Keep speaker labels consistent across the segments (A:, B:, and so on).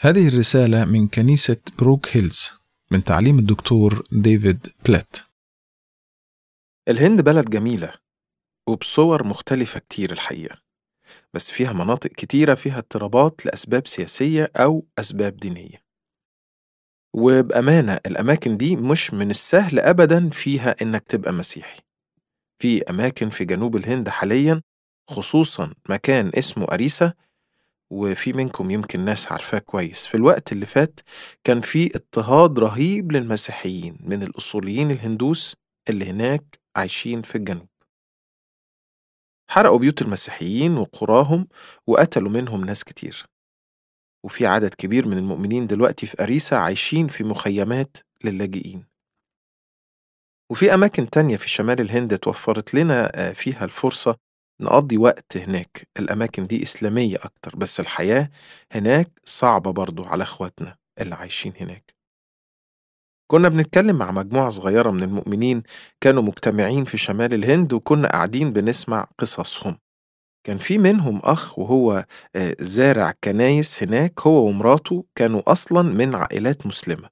A: هذه الرسالة من كنيسة بروك هيلز من تعليم الدكتور ديفيد بلات
B: الهند بلد جميلة وبصور مختلفة كتير الحقيقة بس فيها مناطق كتيرة فيها اضطرابات لأسباب سياسية أو أسباب دينية وبأمانة الأماكن دي مش من السهل أبدا فيها إنك تبقى مسيحي في أماكن في جنوب الهند حاليا خصوصا مكان اسمه أريسا وفي منكم يمكن ناس عارفاه كويس في الوقت اللي فات كان في اضطهاد رهيب للمسيحيين من الأصوليين الهندوس اللي هناك عايشين في الجنوب حرقوا بيوت المسيحيين وقراهم وقتلوا منهم ناس كتير وفي عدد كبير من المؤمنين دلوقتي في أريسا عايشين في مخيمات للاجئين وفي أماكن تانية في شمال الهند توفرت لنا آه، فيها الفرصة نقضي وقت هناك الأماكن دي إسلامية أكتر بس الحياة هناك صعبة برضو على إخواتنا اللي عايشين هناك كنا بنتكلم مع مجموعة صغيرة من المؤمنين كانوا مجتمعين في شمال الهند وكنا قاعدين بنسمع قصصهم كان في منهم أخ وهو آه، زارع كنايس هناك هو ومراته كانوا أصلا من عائلات مسلمة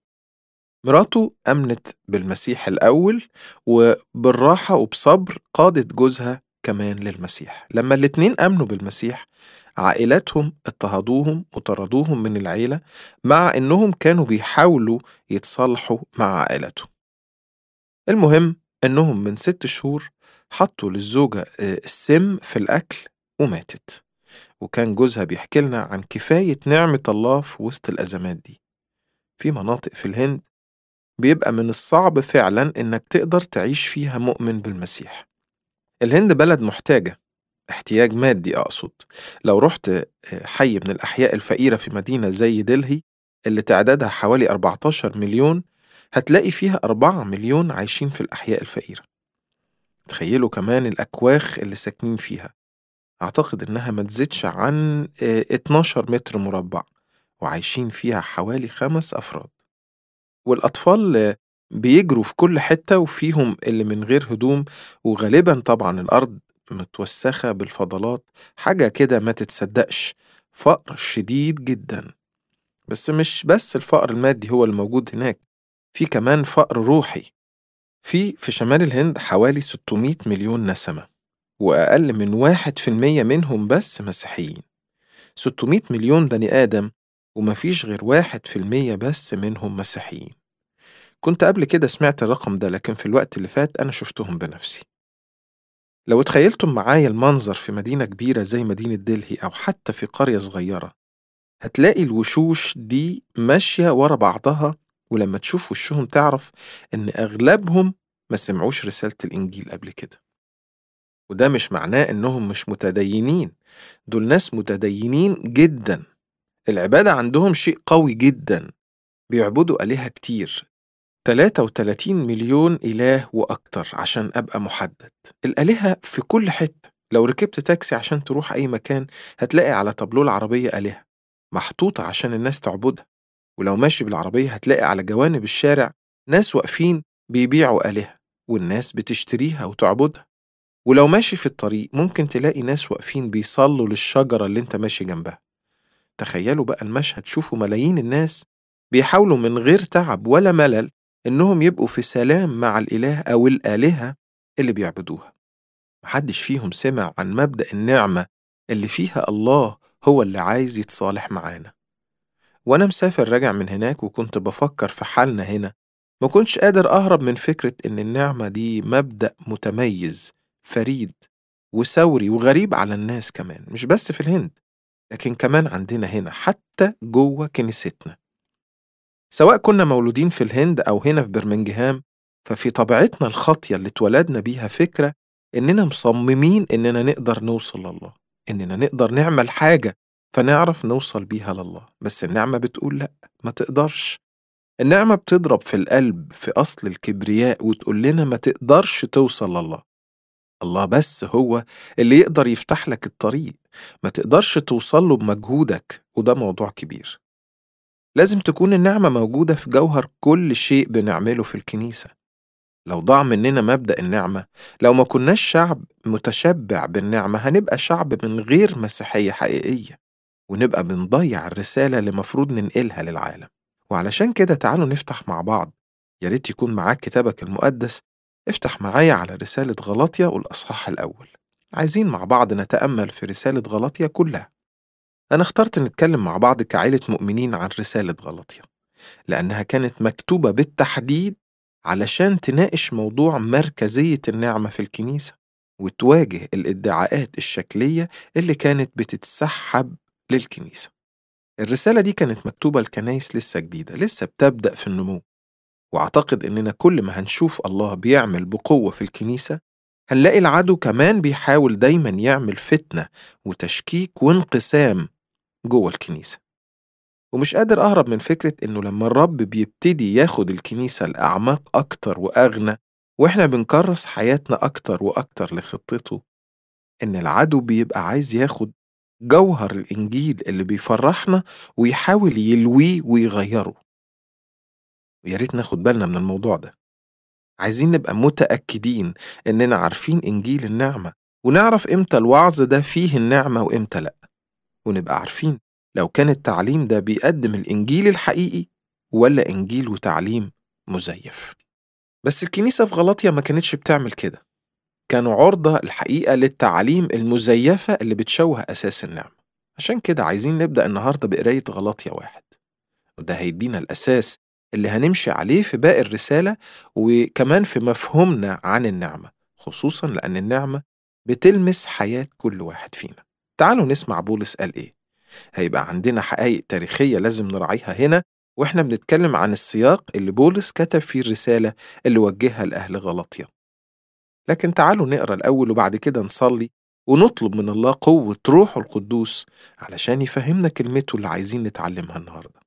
B: مراته أمنت بالمسيح الأول وبالراحة وبصبر قادت جوزها كمان للمسيح لما الاتنين آمنوا بالمسيح عائلاتهم اضطهدوهم وطردوهم من العيلة مع إنهم كانوا بيحاولوا يتصالحوا مع عائلتهم المهم إنهم من ست شهور حطوا للزوجة آه، السم في الأكل وماتت وكان جوزها بيحكي لنا عن كفاية نعمة الله في وسط الأزمات دي في مناطق في الهند بيبقى من الصعب فعلا إنك تقدر تعيش فيها مؤمن بالمسيح الهند بلد محتاجة احتياج مادي أقصد لو رحت آه، حي من الأحياء الفقيرة في مدينة زي دلهي اللي تعدادها حوالي 14 مليون هتلاقي فيها 4 مليون عايشين في الأحياء الفقيرة تخيلوا كمان الأكواخ اللي ساكنين فيها أعتقد إنها ما تزيدش عن آه، 12 متر مربع وعايشين فيها حوالي خمس أفراد والأطفال آه، بيجروا في كل حتة وفيهم اللي من غير هدوم وغالبا طبعا الأرض متوسخة بالفضلات حاجة كده ما تتصدقش فقر شديد جدا بس مش بس الفقر المادي هو الموجود هناك في كمان فقر روحي في في شمال الهند حوالي 600 مليون نسمة وأقل من واحد في المية منهم بس مسيحيين 600 مليون بني آدم ومفيش غير واحد في المية بس منهم مسيحيين كنت قبل كده سمعت الرقم ده لكن في الوقت اللي فات أنا شفتهم بنفسي لو تخيلتم معايا المنظر في مدينة كبيرة زي مدينة دلهي أو حتى في قرية صغيرة هتلاقي الوشوش دي ماشية ورا بعضها ولما تشوف وشهم تعرف إن أغلبهم ما سمعوش رسالة الإنجيل قبل كده وده مش معناه إنهم مش متدينين دول ناس متدينين جدا العبادة عندهم شيء قوي جدا بيعبدوا آلهة كتير 33 مليون إله وأكتر عشان أبقى محدد الآلهة في كل حتة لو ركبت تاكسي عشان تروح أي مكان هتلاقي على تابلو العربية آلهة محطوطة عشان الناس تعبدها ولو ماشي بالعربية هتلاقي على جوانب الشارع ناس واقفين بيبيعوا آلهة والناس بتشتريها وتعبدها ولو ماشي في الطريق ممكن تلاقي ناس واقفين بيصلوا للشجرة اللي انت ماشي جنبها تخيلوا بقى المشهد شوفوا ملايين الناس بيحاولوا من غير تعب ولا ملل إنهم يبقوا في سلام مع الإله أو الآلهة اللي بيعبدوها محدش فيهم سمع عن مبدأ النعمة اللي فيها الله هو اللي عايز يتصالح معانا وأنا مسافر راجع من هناك وكنت بفكر في حالنا هنا ما كنتش قادر أهرب من فكرة إن النعمة دي مبدأ متميز فريد وثوري وغريب على الناس كمان مش بس في الهند لكن كمان عندنا هنا حتى جوه كنيستنا سواء كنا مولودين في الهند أو هنا في برمنجهام ففي طبيعتنا الخاطية اللي اتولدنا بيها فكرة إننا مصممين إننا نقدر نوصل لله إننا نقدر نعمل حاجة فنعرف نوصل بيها لله بس النعمة بتقول لأ ما تقدرش النعمة بتضرب في القلب في أصل الكبرياء وتقول لنا ما تقدرش توصل لله الله بس هو اللي يقدر يفتح لك الطريق ما تقدرش توصل له بمجهودك وده موضوع كبير لازم تكون النعمة موجودة في جوهر كل شيء بنعمله في الكنيسة لو ضاع مننا مبدأ النعمة لو ما كناش شعب متشبع بالنعمة هنبقى شعب من غير مسيحية حقيقية ونبقى بنضيع الرسالة اللي مفروض ننقلها للعالم وعلشان كده تعالوا نفتح مع بعض يا ريت يكون معاك كتابك المقدس افتح معايا على رسالة غلطية والأصحاح الأول عايزين مع بعض نتأمل في رسالة غلطية كلها أنا اخترت نتكلم مع بعض كعائلة مؤمنين عن رسالة غلطية لأنها كانت مكتوبة بالتحديد علشان تناقش موضوع مركزية النعمة في الكنيسة وتواجه الادعاءات الشكلية اللي كانت بتتسحب للكنيسة الرسالة دي كانت مكتوبة لكنايس لسه جديدة لسه بتبدأ في النمو وأعتقد إننا كل ما هنشوف الله بيعمل بقوة في الكنيسة هنلاقي العدو كمان بيحاول دايما يعمل فتنة وتشكيك وانقسام جوه الكنيسة ومش قادر أهرب من فكرة إنه لما الرب بيبتدي ياخد الكنيسة لأعماق أكتر وأغنى وإحنا بنكرس حياتنا أكتر وأكتر لخطته إن العدو بيبقى عايز ياخد جوهر الإنجيل اللي بيفرحنا ويحاول يلويه ويغيره ويا ريت ناخد بالنا من الموضوع ده عايزين نبقى متأكدين إننا عارفين إنجيل النعمة ونعرف إمتى الوعظ ده فيه النعمة وإمتى لأ ونبقى عارفين لو كان التعليم ده بيقدم الإنجيل الحقيقي ولا إنجيل وتعليم مزيف بس الكنيسة في غلطية ما كانتش بتعمل كده كانوا عرضة الحقيقة للتعاليم المزيفة اللي بتشوه أساس النعمة عشان كده عايزين نبدأ النهاردة بقراية غلطية واحد وده هيدينا الأساس اللي هنمشي عليه في باقي الرسالة وكمان في مفهومنا عن النعمة خصوصا لأن النعمة بتلمس حياة كل واحد فينا تعالوا نسمع بولس قال إيه هيبقى عندنا حقائق تاريخية لازم نراعيها هنا وإحنا بنتكلم عن السياق اللي بولس كتب فيه الرسالة اللي وجهها لأهل غلطية لكن تعالوا نقرأ الأول وبعد كده نصلي ونطلب من الله قوة روحه القدوس علشان يفهمنا كلمته اللي عايزين نتعلمها النهاردة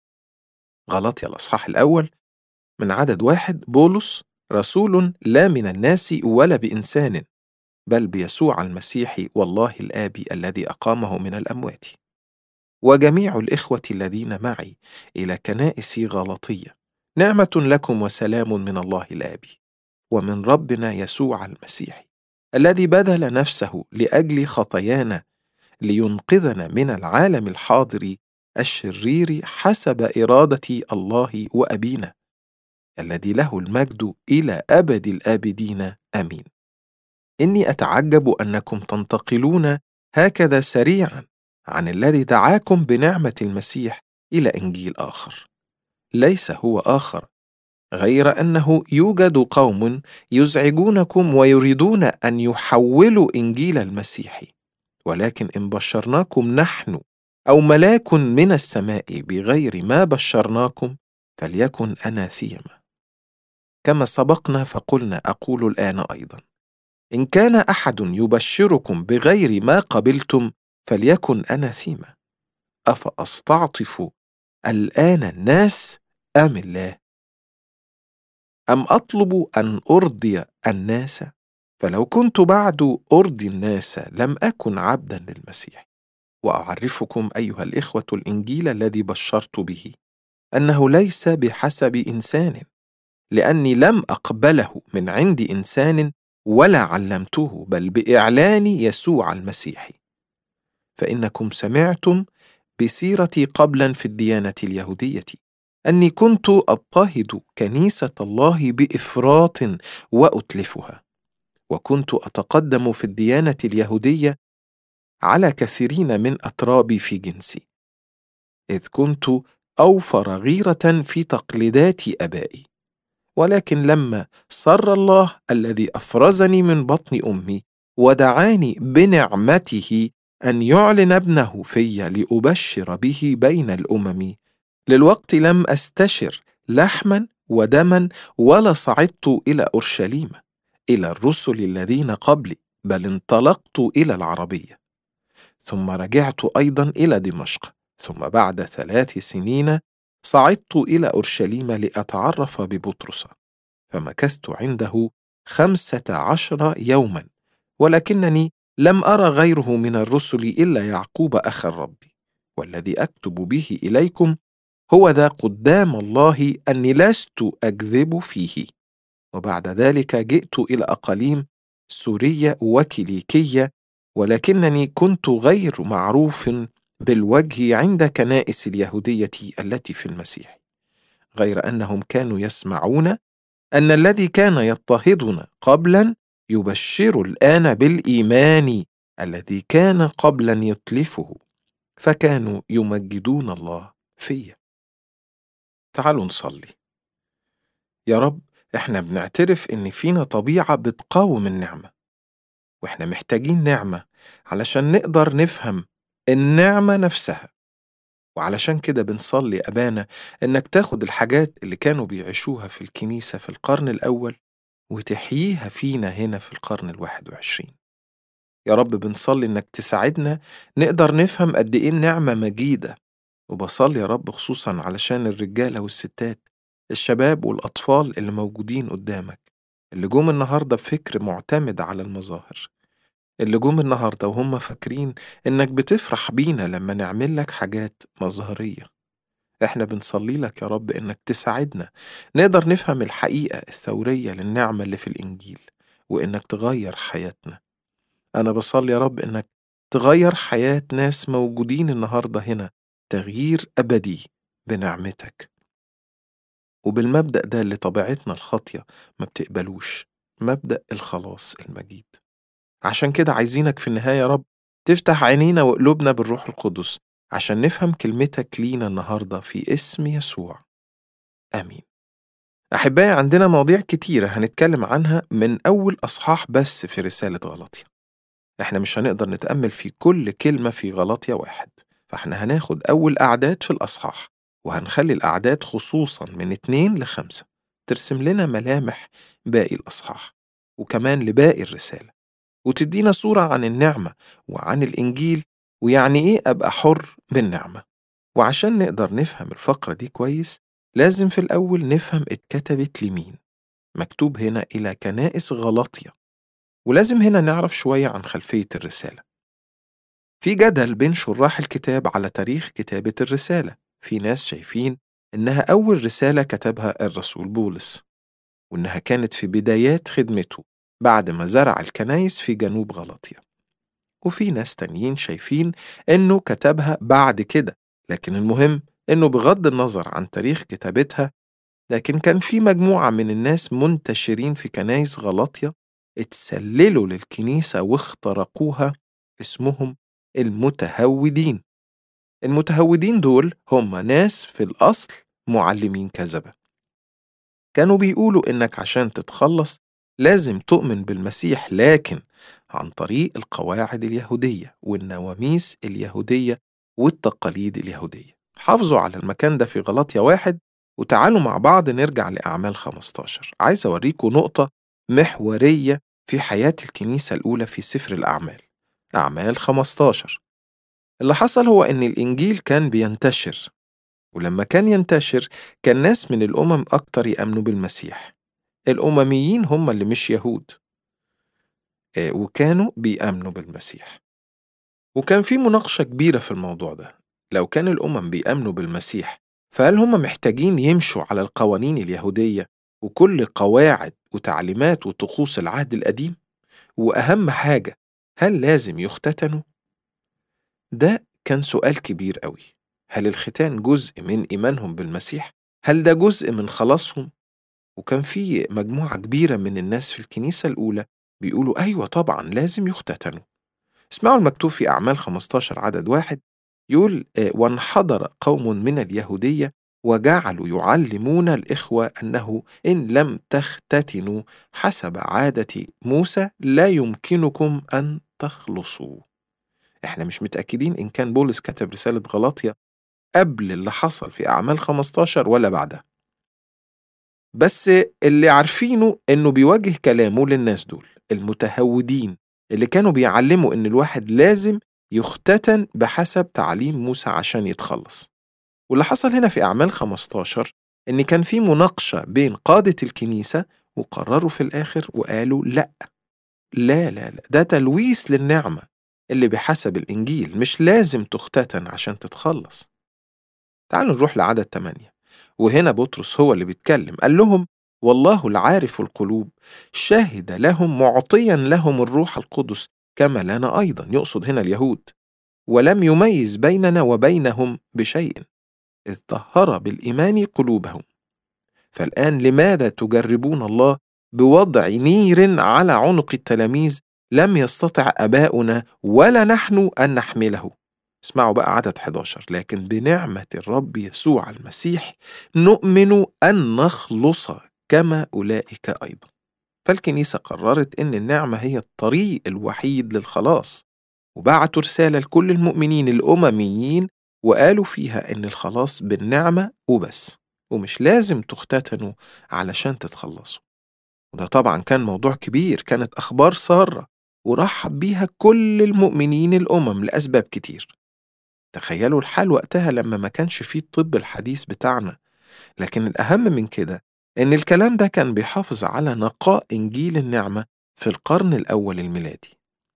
B: غلطية الأصحاح الأول من عدد واحد بولس رسول لا من الناس ولا بإنسان بل بيسوع المسيح والله الآب الذي أقامه من الأموات وجميع الإخوة الذين معي إلى كنائس غلطية نعمة لكم وسلام من الله الآب ومن ربنا يسوع المسيح الذي بذل نفسه لأجل خطايانا لينقذنا من العالم الحاضر الشرير حسب إرادة الله وأبينا الذي له المجد إلى أبد الآبدين آمين إني أتعجب أنكم تنتقلون هكذا سريعا عن الذي دعاكم بنعمة المسيح إلى إنجيل آخر ليس هو آخر غير أنه يوجد قوم يزعجونكم ويريدون أن يحولوا إنجيل المسيح ولكن إن بشرناكم نحن أو ملاك من السماء بغير ما بشرناكم فليكن أناثيما كما سبقنا فقلنا أقول الآن أيضا إن كان أحد يبشركم بغير ما قبلتم فليكن أناثيما أفأستعطف الآن الناس أم الله أم أطلب أن أرضي الناس فلو كنت بعد أرضي الناس لم أكن عبدا للمسيح واعرفكم ايها الاخوه الانجيل الذي بشرت به انه ليس بحسب انسان لاني لم اقبله من عند انسان ولا علمته بل باعلان يسوع المسيح فانكم سمعتم بسيرتي قبلا في الديانه اليهوديه اني كنت اضطهد كنيسه الله بافراط واتلفها وكنت اتقدم في الديانه اليهوديه على كثيرين من أترابي في جنسي إذ كنت أوفر غيرة في تقليدات أبائي ولكن لما سر الله الذي أفرزني من بطن أمي ودعاني بنعمته أن يعلن ابنه في لأبشر به بين الأمم للوقت لم أستشر لحما ودما ولا صعدت إلى أورشليم إلى الرسل الذين قبلي بل انطلقت إلى العربية ثم رجعت أيضا إلى دمشق ثم بعد ثلاث سنين صعدت إلى أورشليم لأتعرف ببطرس فمكثت عنده خمسة عشر يوما ولكنني لم أرى غيره من الرسل إلا يعقوب أخ الرب والذي أكتب به إليكم هو ذا قدام الله أني لست أكذب فيه وبعد ذلك جئت إلى أقاليم سورية وكيليكية ولكنني كنت غير معروف بالوجه عند كنائس اليهودية التي في المسيح غير أنهم كانوا يسمعون أن الذي كان يضطهدنا قبلا يبشر الآن بالإيمان الذي كان قبلا يتلفه فكانوا يمجدون الله فيا تعالوا نصلي يا رب احنا بنعترف ان فينا طبيعة بتقاوم النعمة واحنا محتاجين نعمة علشان نقدر نفهم النعمة نفسها وعلشان كده بنصلي أبانا إنك تاخد الحاجات اللي كانوا بيعيشوها في الكنيسة في القرن الأول وتحييها فينا هنا في القرن الواحد وعشرين يا رب بنصلي إنك تساعدنا نقدر نفهم قد إيه النعمة مجيدة وبصلي يا رب خصوصا علشان الرجالة والستات الشباب والأطفال اللي موجودين قدامك اللي جم النهاردة بفكر معتمد على المظاهر اللي جم النهاردة وهم فاكرين إنك بتفرح بينا لما نعمل لك حاجات مظهرية إحنا بنصلي لك يا رب إنك تساعدنا نقدر نفهم الحقيقة الثورية للنعمة اللي في الإنجيل وإنك تغير حياتنا أنا بصلي يا رب إنك تغير حياة ناس موجودين النهاردة هنا تغيير أبدي بنعمتك وبالمبدأ ده اللي طبيعتنا الخاطية ما بتقبلوش مبدأ الخلاص المجيد عشان كده عايزينك في النهاية يا رب تفتح عينينا وقلوبنا بالروح القدس عشان نفهم كلمتك لينا النهاردة في اسم يسوع آمين أحبائي عندنا مواضيع كتيرة هنتكلم عنها من أول أصحاح بس في رسالة غلطية إحنا مش هنقدر نتأمل في كل كلمة في غلطية واحد فإحنا هناخد أول أعداد في الأصحاح وهنخلي الأعداد خصوصا من اتنين لخمسة ترسم لنا ملامح باقي الأصحاح وكمان لباقي الرسالة وتدينا صورة عن النعمة وعن الإنجيل ويعني إيه أبقى حر بالنعمة وعشان نقدر نفهم الفقرة دي كويس لازم في الأول نفهم اتكتبت لمين مكتوب هنا إلى كنائس غلطية ولازم هنا نعرف شوية عن خلفية الرسالة في جدل بين شراح الكتاب على تاريخ كتابة الرسالة في ناس شايفين إنها أول رسالة كتبها الرسول بولس وإنها كانت في بدايات خدمته بعد ما زرع الكنايس في جنوب غلطية وفي ناس تانيين شايفين إنه كتبها بعد كده لكن المهم إنه بغض النظر عن تاريخ كتابتها لكن كان في مجموعة من الناس منتشرين في كنايس غلطية اتسللوا للكنيسة واخترقوها اسمهم المتهودين المتهودين دول هم ناس في الأصل معلمين كذبة كانوا بيقولوا إنك عشان تتخلص لازم تؤمن بالمسيح لكن عن طريق القواعد اليهودية والنواميس اليهودية والتقاليد اليهودية حافظوا على المكان ده في غلطية واحد وتعالوا مع بعض نرجع لأعمال 15 عايز أوريكم نقطة محورية في حياة الكنيسة الأولى في سفر الأعمال أعمال 15 اللي حصل هو إن الإنجيل كان بينتشر ولما كان ينتشر كان ناس من الأمم أكتر يأمنوا بالمسيح الأمميين هم اللي مش يهود وكانوا بيأمنوا بالمسيح وكان في مناقشة كبيرة في الموضوع ده لو كان الأمم بيأمنوا بالمسيح فهل هم محتاجين يمشوا على القوانين اليهودية وكل قواعد وتعليمات وطقوس العهد القديم؟ وأهم حاجة هل لازم يختتنوا؟ ده كان سؤال كبير قوي هل الختان جزء من إيمانهم بالمسيح؟ هل ده جزء من خلاصهم؟ وكان في مجموعة كبيرة من الناس في الكنيسة الأولى بيقولوا أيوة طبعا لازم يختتنوا اسمعوا المكتوب في أعمال 15 عدد واحد يقول وانحدر قوم من اليهودية وجعلوا يعلمون الإخوة أنه إن لم تختتنوا حسب عادة موسى لا يمكنكم أن تخلصوا احنا مش متأكدين إن كان بولس كتب رسالة غلاطيا قبل اللي حصل في أعمال 15 ولا بعدها بس اللي عارفينه إنه بيوجه كلامه للناس دول المتهودين اللي كانوا بيعلموا إن الواحد لازم يختتن بحسب تعليم موسى عشان يتخلص واللي حصل هنا في أعمال 15 إن كان في مناقشة بين قادة الكنيسة وقرروا في الآخر وقالوا لأ لا لا لا ده تلويث للنعمة اللي بحسب الإنجيل مش لازم تختتن عشان تتخلص تعالوا نروح لعدد 8 وهنا بطرس هو اللي بيتكلم قال لهم والله العارف القلوب شهد لهم معطيا لهم الروح القدس كما لنا أيضا يقصد هنا اليهود ولم يميز بيننا وبينهم بشيء إذ طهر بالإيمان قلوبهم فالآن لماذا تجربون الله بوضع نير على عنق التلاميذ لم يستطع أباؤنا ولا نحن أن نحمله اسمعوا بقى عدد 11 لكن بنعمة الرب يسوع المسيح نؤمن أن نخلص كما أولئك أيضا فالكنيسة قررت أن النعمة هي الطريق الوحيد للخلاص وبعتوا رسالة لكل المؤمنين الأمميين وقالوا فيها إن الخلاص بالنعمة وبس ومش لازم تختتنوا علشان تتخلصوا وده طبعا كان موضوع كبير كانت أخبار سارة ورحب بيها كل المؤمنين الأمم لأسباب كتير تخيلوا الحال وقتها لما ما كانش فيه الطب الحديث بتاعنا لكن الأهم من كده إن الكلام ده كان بيحافظ على نقاء إنجيل النعمة في القرن الأول الميلادي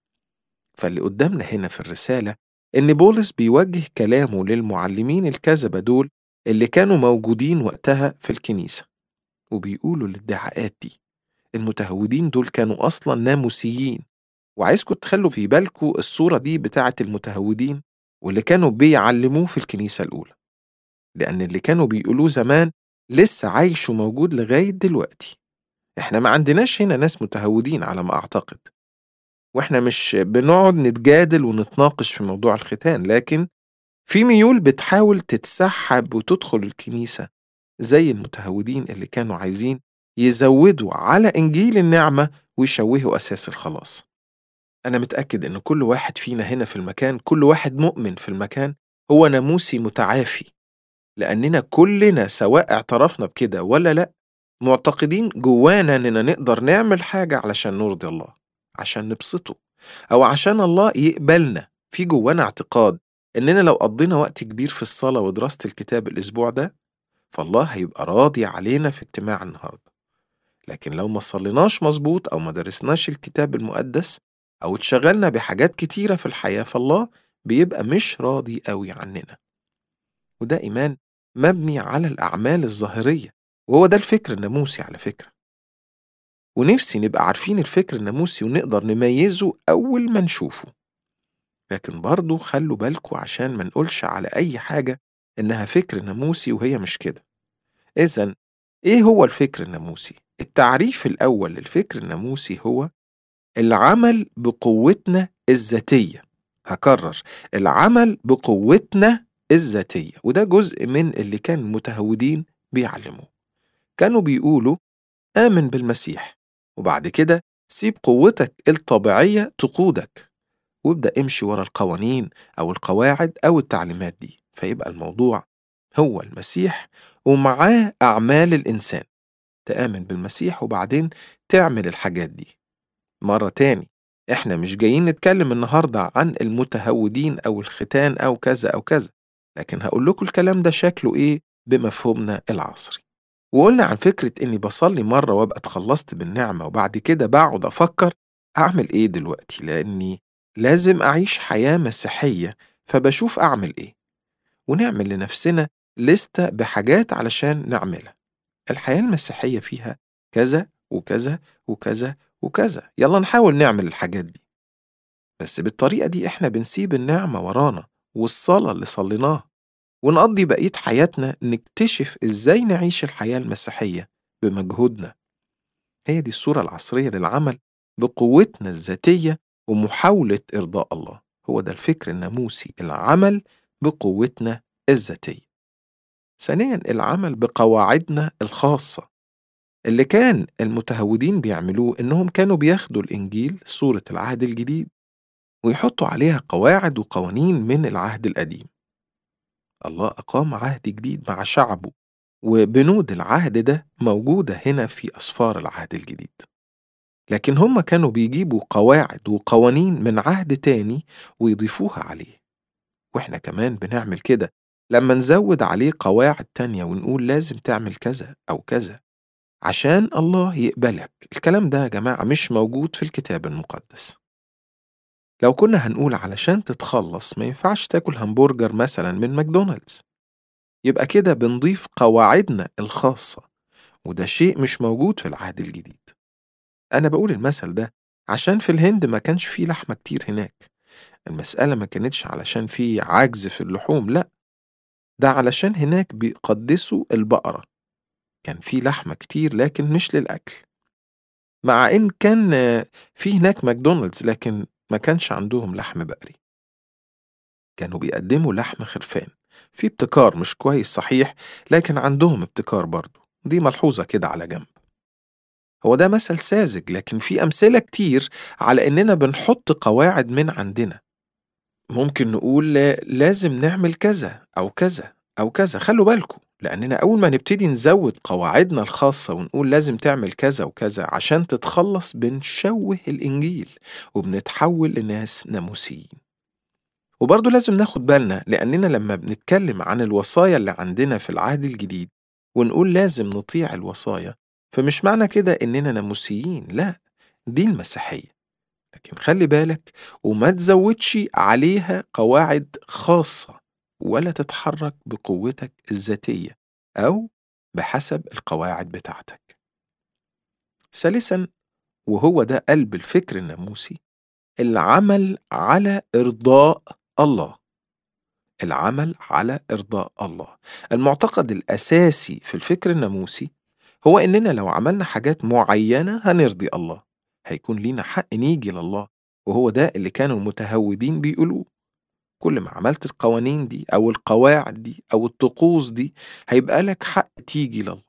B: فاللي قدامنا هنا في الرسالة إن بولس بيوجه كلامه للمعلمين الكذبة دول اللي كانوا موجودين وقتها في الكنيسة وبيقولوا الادعاءات دي المتهودين دول كانوا أصلا ناموسيين وعايزكم تخلوا في بالكم الصورة دي بتاعة المتهودين واللي كانوا بيعلموه في الكنيسة الأولى لأن اللي كانوا بيقولوه زمان لسه عايش وموجود لغاية دلوقتي احنا ما عندناش هنا ناس متهودين على ما أعتقد واحنا مش بنقعد نتجادل ونتناقش في موضوع الختان لكن في ميول بتحاول تتسحب وتدخل الكنيسة زي المتهودين اللي كانوا عايزين يزودوا على إنجيل النعمة ويشوهوا أساس الخلاص أنا متأكد إن كل واحد فينا هنا في المكان كل واحد مؤمن في المكان هو ناموسي متعافي لأننا كلنا سواء اعترفنا بكده ولا لأ معتقدين جوانا إننا نقدر نعمل حاجة علشان نرضي الله عشان نبسطه أو عشان الله يقبلنا في جوانا اعتقاد إننا لو قضينا وقت كبير في الصلاة ودراسة الكتاب الأسبوع ده فالله هيبقى راضي علينا في اجتماع النهاردة لكن لو ما صليناش مظبوط أو ما درسناش الكتاب المقدس أو اتشغلنا بحاجات كتيرة في الحياة فالله بيبقى مش راضي قوي عننا وده إيمان مبني على الأعمال الظاهرية وهو ده الفكر الناموسي على فكرة ونفسي نبقى عارفين الفكر الناموسي ونقدر نميزه أول ما نشوفه لكن برضه خلوا بالكوا عشان ما نقولش على أي حاجة إنها فكر ناموسي وهي مش كده إذا إيه هو الفكر الناموسي؟ التعريف الأول للفكر الناموسي هو العمل بقوتنا الذاتية هكرر العمل بقوتنا الذاتية وده جزء من اللي كان المتهودين بيعلموه كانوا بيقولوا آمن بالمسيح وبعد كده سيب قوتك الطبيعية تقودك وابدأ امشي ورا القوانين أو القواعد أو التعليمات دي فيبقى الموضوع هو المسيح ومعاه أعمال الإنسان تآمن بالمسيح وبعدين تعمل الحاجات دي مرة تاني احنا مش جايين نتكلم النهاردة عن المتهودين أو الختان أو كذا أو كذا لكن هقول لكم الكلام ده شكله إيه بمفهومنا العصري وقلنا عن فكرة إني بصلي مرة وأبقى اتخلصت بالنعمة وبعد كده بقعد أفكر أعمل إيه دلوقتي لأني لازم أعيش حياة مسيحية فبشوف أعمل إيه ونعمل لنفسنا لستة بحاجات علشان نعملها الحياة المسيحية فيها كذا وكذا وكذا وكذا يلا نحاول نعمل الحاجات دي بس بالطريقة دي إحنا بنسيب النعمة ورانا والصلاة اللي صليناها ونقضي بقية حياتنا نكتشف إزاي نعيش الحياة المسيحية بمجهودنا هي دي الصورة العصرية للعمل بقوتنا الذاتية ومحاولة إرضاء الله هو ده الفكر الناموسي العمل بقوتنا الذاتية ثانيا العمل بقواعدنا الخاصة اللي كان المتهودين بيعملوه إنهم كانوا بياخدوا الإنجيل سورة العهد الجديد ويحطوا عليها قواعد وقوانين من العهد القديم الله أقام عهد جديد مع شعبه وبنود العهد ده موجودة هنا في أسفار العهد الجديد لكن هم كانوا بيجيبوا قواعد وقوانين من عهد تاني ويضيفوها عليه واحنا كمان بنعمل كده لما نزود عليه قواعد تانية ونقول لازم تعمل كذا أو كذا عشان الله يقبلك الكلام ده يا جماعة مش موجود في الكتاب المقدس لو كنا هنقول علشان تتخلص ما ينفعش تاكل همبرجر مثلا من ماكدونالدز يبقى كده بنضيف قواعدنا الخاصة وده شيء مش موجود في العهد الجديد أنا بقول المثل ده عشان في الهند ما كانش فيه لحمة كتير هناك المسألة ما كانتش علشان في عجز في اللحوم لا ده علشان هناك بيقدسوا البقرة كان في لحمة كتير لكن مش للأكل مع إن كان في هناك ماكدونالدز لكن ما كانش عندهم لحم بقري كانوا بيقدموا لحم خرفان في ابتكار مش كويس صحيح لكن عندهم ابتكار برضه دي ملحوظة كده على جنب هو ده مثل ساذج لكن في أمثلة كتير على إننا بنحط قواعد من عندنا ممكن نقول لازم نعمل كذا أو كذا أو كذا خلوا بالكم لأننا أول ما نبتدي نزود قواعدنا الخاصة ونقول لازم تعمل كذا وكذا عشان تتخلص بنشوه الإنجيل وبنتحول لناس ناموسيين وبرضه لازم ناخد بالنا لأننا لما بنتكلم عن الوصايا اللي عندنا في العهد الجديد ونقول لازم نطيع الوصايا فمش معنى كده إننا ناموسيين لا دي المسيحية لكن خلي بالك وما تزودش عليها قواعد خاصة ولا تتحرك بقوتك الذاتية أو بحسب القواعد بتاعتك ثالثا وهو ده قلب الفكر الناموسي العمل على إرضاء الله العمل على إرضاء الله المعتقد الأساسي في الفكر الناموسي هو إننا لو عملنا حاجات معينة هنرضي الله هيكون لينا حق نيجي لله وهو ده اللي كانوا المتهودين بيقولوه كل ما عملت القوانين دي أو القواعد دي أو الطقوس دي هيبقى لك حق تيجي لله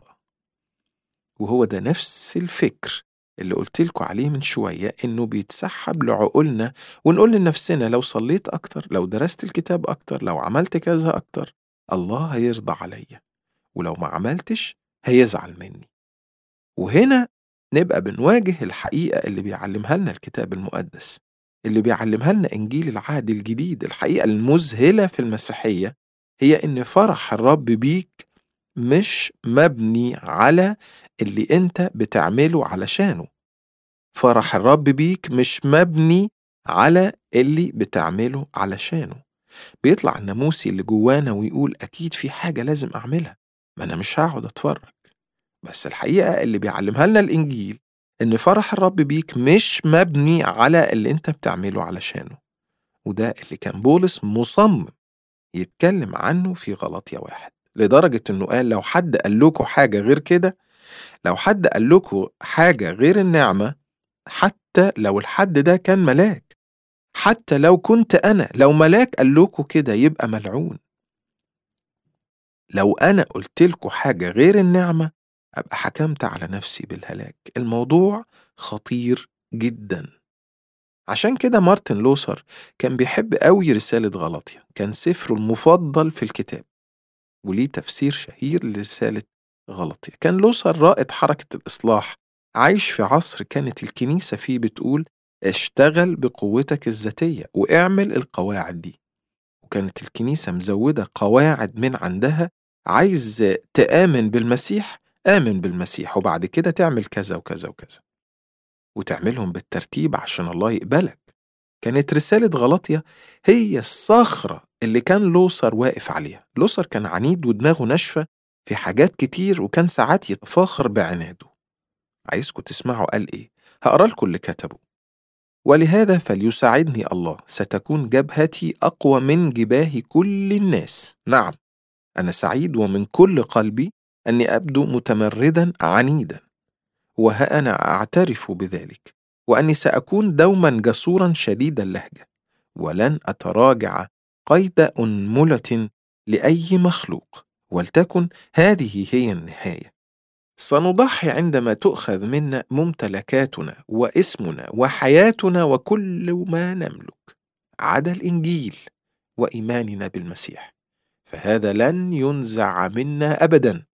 B: وهو ده نفس الفكر اللي قلت لكم عليه من شوية إنه بيتسحب لعقولنا ونقول لنفسنا لو صليت أكتر لو درست الكتاب أكتر لو عملت كذا أكتر الله هيرضى عليا ولو ما عملتش هيزعل مني وهنا نبقى بنواجه الحقيقة اللي بيعلمها لنا الكتاب المقدس اللي بيعلمها لنا إنجيل العهد الجديد الحقيقة المذهلة في المسيحية هي إن فرح الرب بيك مش مبني على اللي انت بتعمله علشانه فرح الرب بيك مش مبني على اللي بتعمله علشانه بيطلع الناموسي اللي جوانا ويقول أكيد في حاجة لازم أعملها ما أنا مش هقعد أتفرج بس الحقيقة اللي بيعلمها لنا الإنجيل إن فرح الرب بيك مش مبني على اللي أنت بتعمله علشانه وده اللي كان بولس مصمم يتكلم عنه في غلطية واحد لدرجة إنه قال لو حد قال لكم حاجة غير كده لو حد قال لكم حاجة غير النعمة حتى لو الحد ده كان ملاك حتى لو كنت أنا لو ملاك قال لكم كده يبقى ملعون لو أنا قلت لكم حاجة غير النعمة أبقى حكمت على نفسي بالهلاك الموضوع خطير جدا عشان كده مارتن لوثر كان بيحب قوي رسالة غلطية كان سفره المفضل في الكتاب وليه تفسير شهير لرسالة غلطية كان لوثر رائد حركة الإصلاح عايش في عصر كانت الكنيسة فيه بتقول اشتغل بقوتك الذاتية واعمل القواعد دي وكانت الكنيسة مزودة قواعد من عندها عايز تآمن بالمسيح آمن بالمسيح وبعد كده تعمل كذا وكذا وكذا وتعملهم بالترتيب عشان الله يقبلك كانت رسالة غلطية هي الصخرة اللي كان لوثر واقف عليها لوثر كان عنيد ودماغه ناشفة في حاجات كتير وكان ساعات يتفاخر بعناده عايزكم تسمعوا قال إيه هقرا لكم اللي كتبه ولهذا فليساعدني الله ستكون جبهتي أقوى من جباه كل الناس نعم أنا سعيد ومن كل قلبي أني أبدو متمردا عنيدا وها أنا أعترف بذلك وأني سأكون دوما جسورا شديد اللهجة ولن أتراجع قيد أنملة لأي مخلوق ولتكن هذه هي النهاية سنضحي عندما تؤخذ منا ممتلكاتنا واسمنا وحياتنا وكل ما نملك عدا الإنجيل وإيماننا بالمسيح فهذا لن ينزع منا أبدا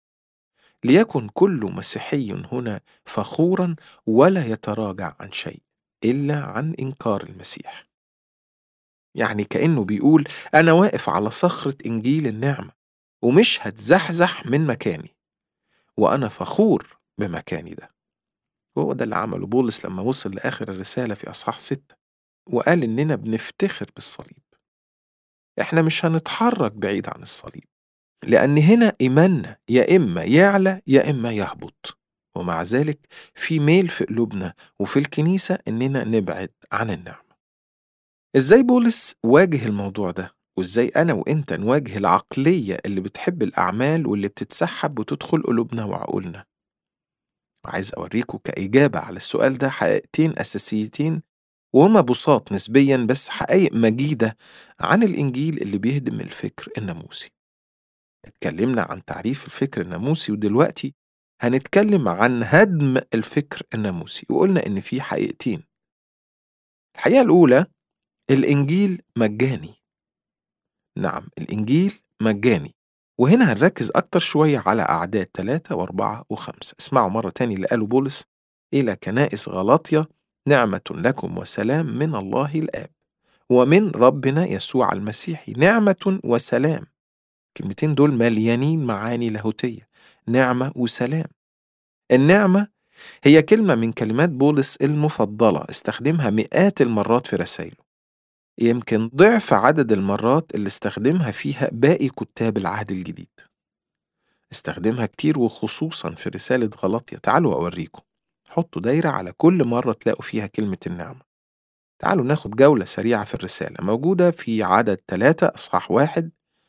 B: ليكن كل مسيحي هنا فخورا ولا يتراجع عن شيء إلا عن إنكار المسيح يعني كأنه بيقول أنا واقف على صخرة إنجيل النعمة ومش هتزحزح من مكاني وأنا فخور بمكاني ده وهو ده اللي عمله بولس لما وصل لآخر الرسالة في أصحاح ستة وقال إننا بنفتخر بالصليب إحنا مش هنتحرك بعيد عن الصليب لأن هنا إيماننا يا إما يعلى يا إما يهبط ومع ذلك في ميل في قلوبنا وفي الكنيسة إننا نبعد عن النعمة ازاي بولس واجه الموضوع ده وازاي انا وانت نواجه العقلية اللي بتحب الاعمال واللي بتتسحب وتدخل قلوبنا وعقولنا وعايز اوريكم كإجابة على السؤال ده حقيقتين اساسيتين وهما بساط نسبيا بس حقائق مجيدة عن الانجيل اللي بيهدم الفكر الناموسي اتكلمنا عن تعريف الفكر الناموسي ودلوقتي هنتكلم عن هدم الفكر الناموسي وقلنا ان في حقيقتين الحقيقة الأولى الإنجيل مجاني نعم الإنجيل مجاني وهنا هنركز أكتر شوية على أعداد ثلاثة وأربعة وخمسة اسمعوا مرة تاني اللي قاله بولس إلى كنائس غلاطيا نعمة لكم وسلام من الله الآب ومن ربنا يسوع المسيح نعمة وسلام الكلمتين دول مليانين معاني لاهوتية نعمة وسلام النعمة هي كلمة من كلمات بولس المفضلة استخدمها مئات المرات في رسائله يمكن ضعف عدد المرات اللي استخدمها فيها باقي كتاب العهد الجديد استخدمها كتير وخصوصا في رسالة غلطية تعالوا أوريكم حطوا دايرة على كل مرة تلاقوا فيها كلمة النعمة تعالوا ناخد جولة سريعة في الرسالة موجودة في عدد ثلاثة أصحاح واحد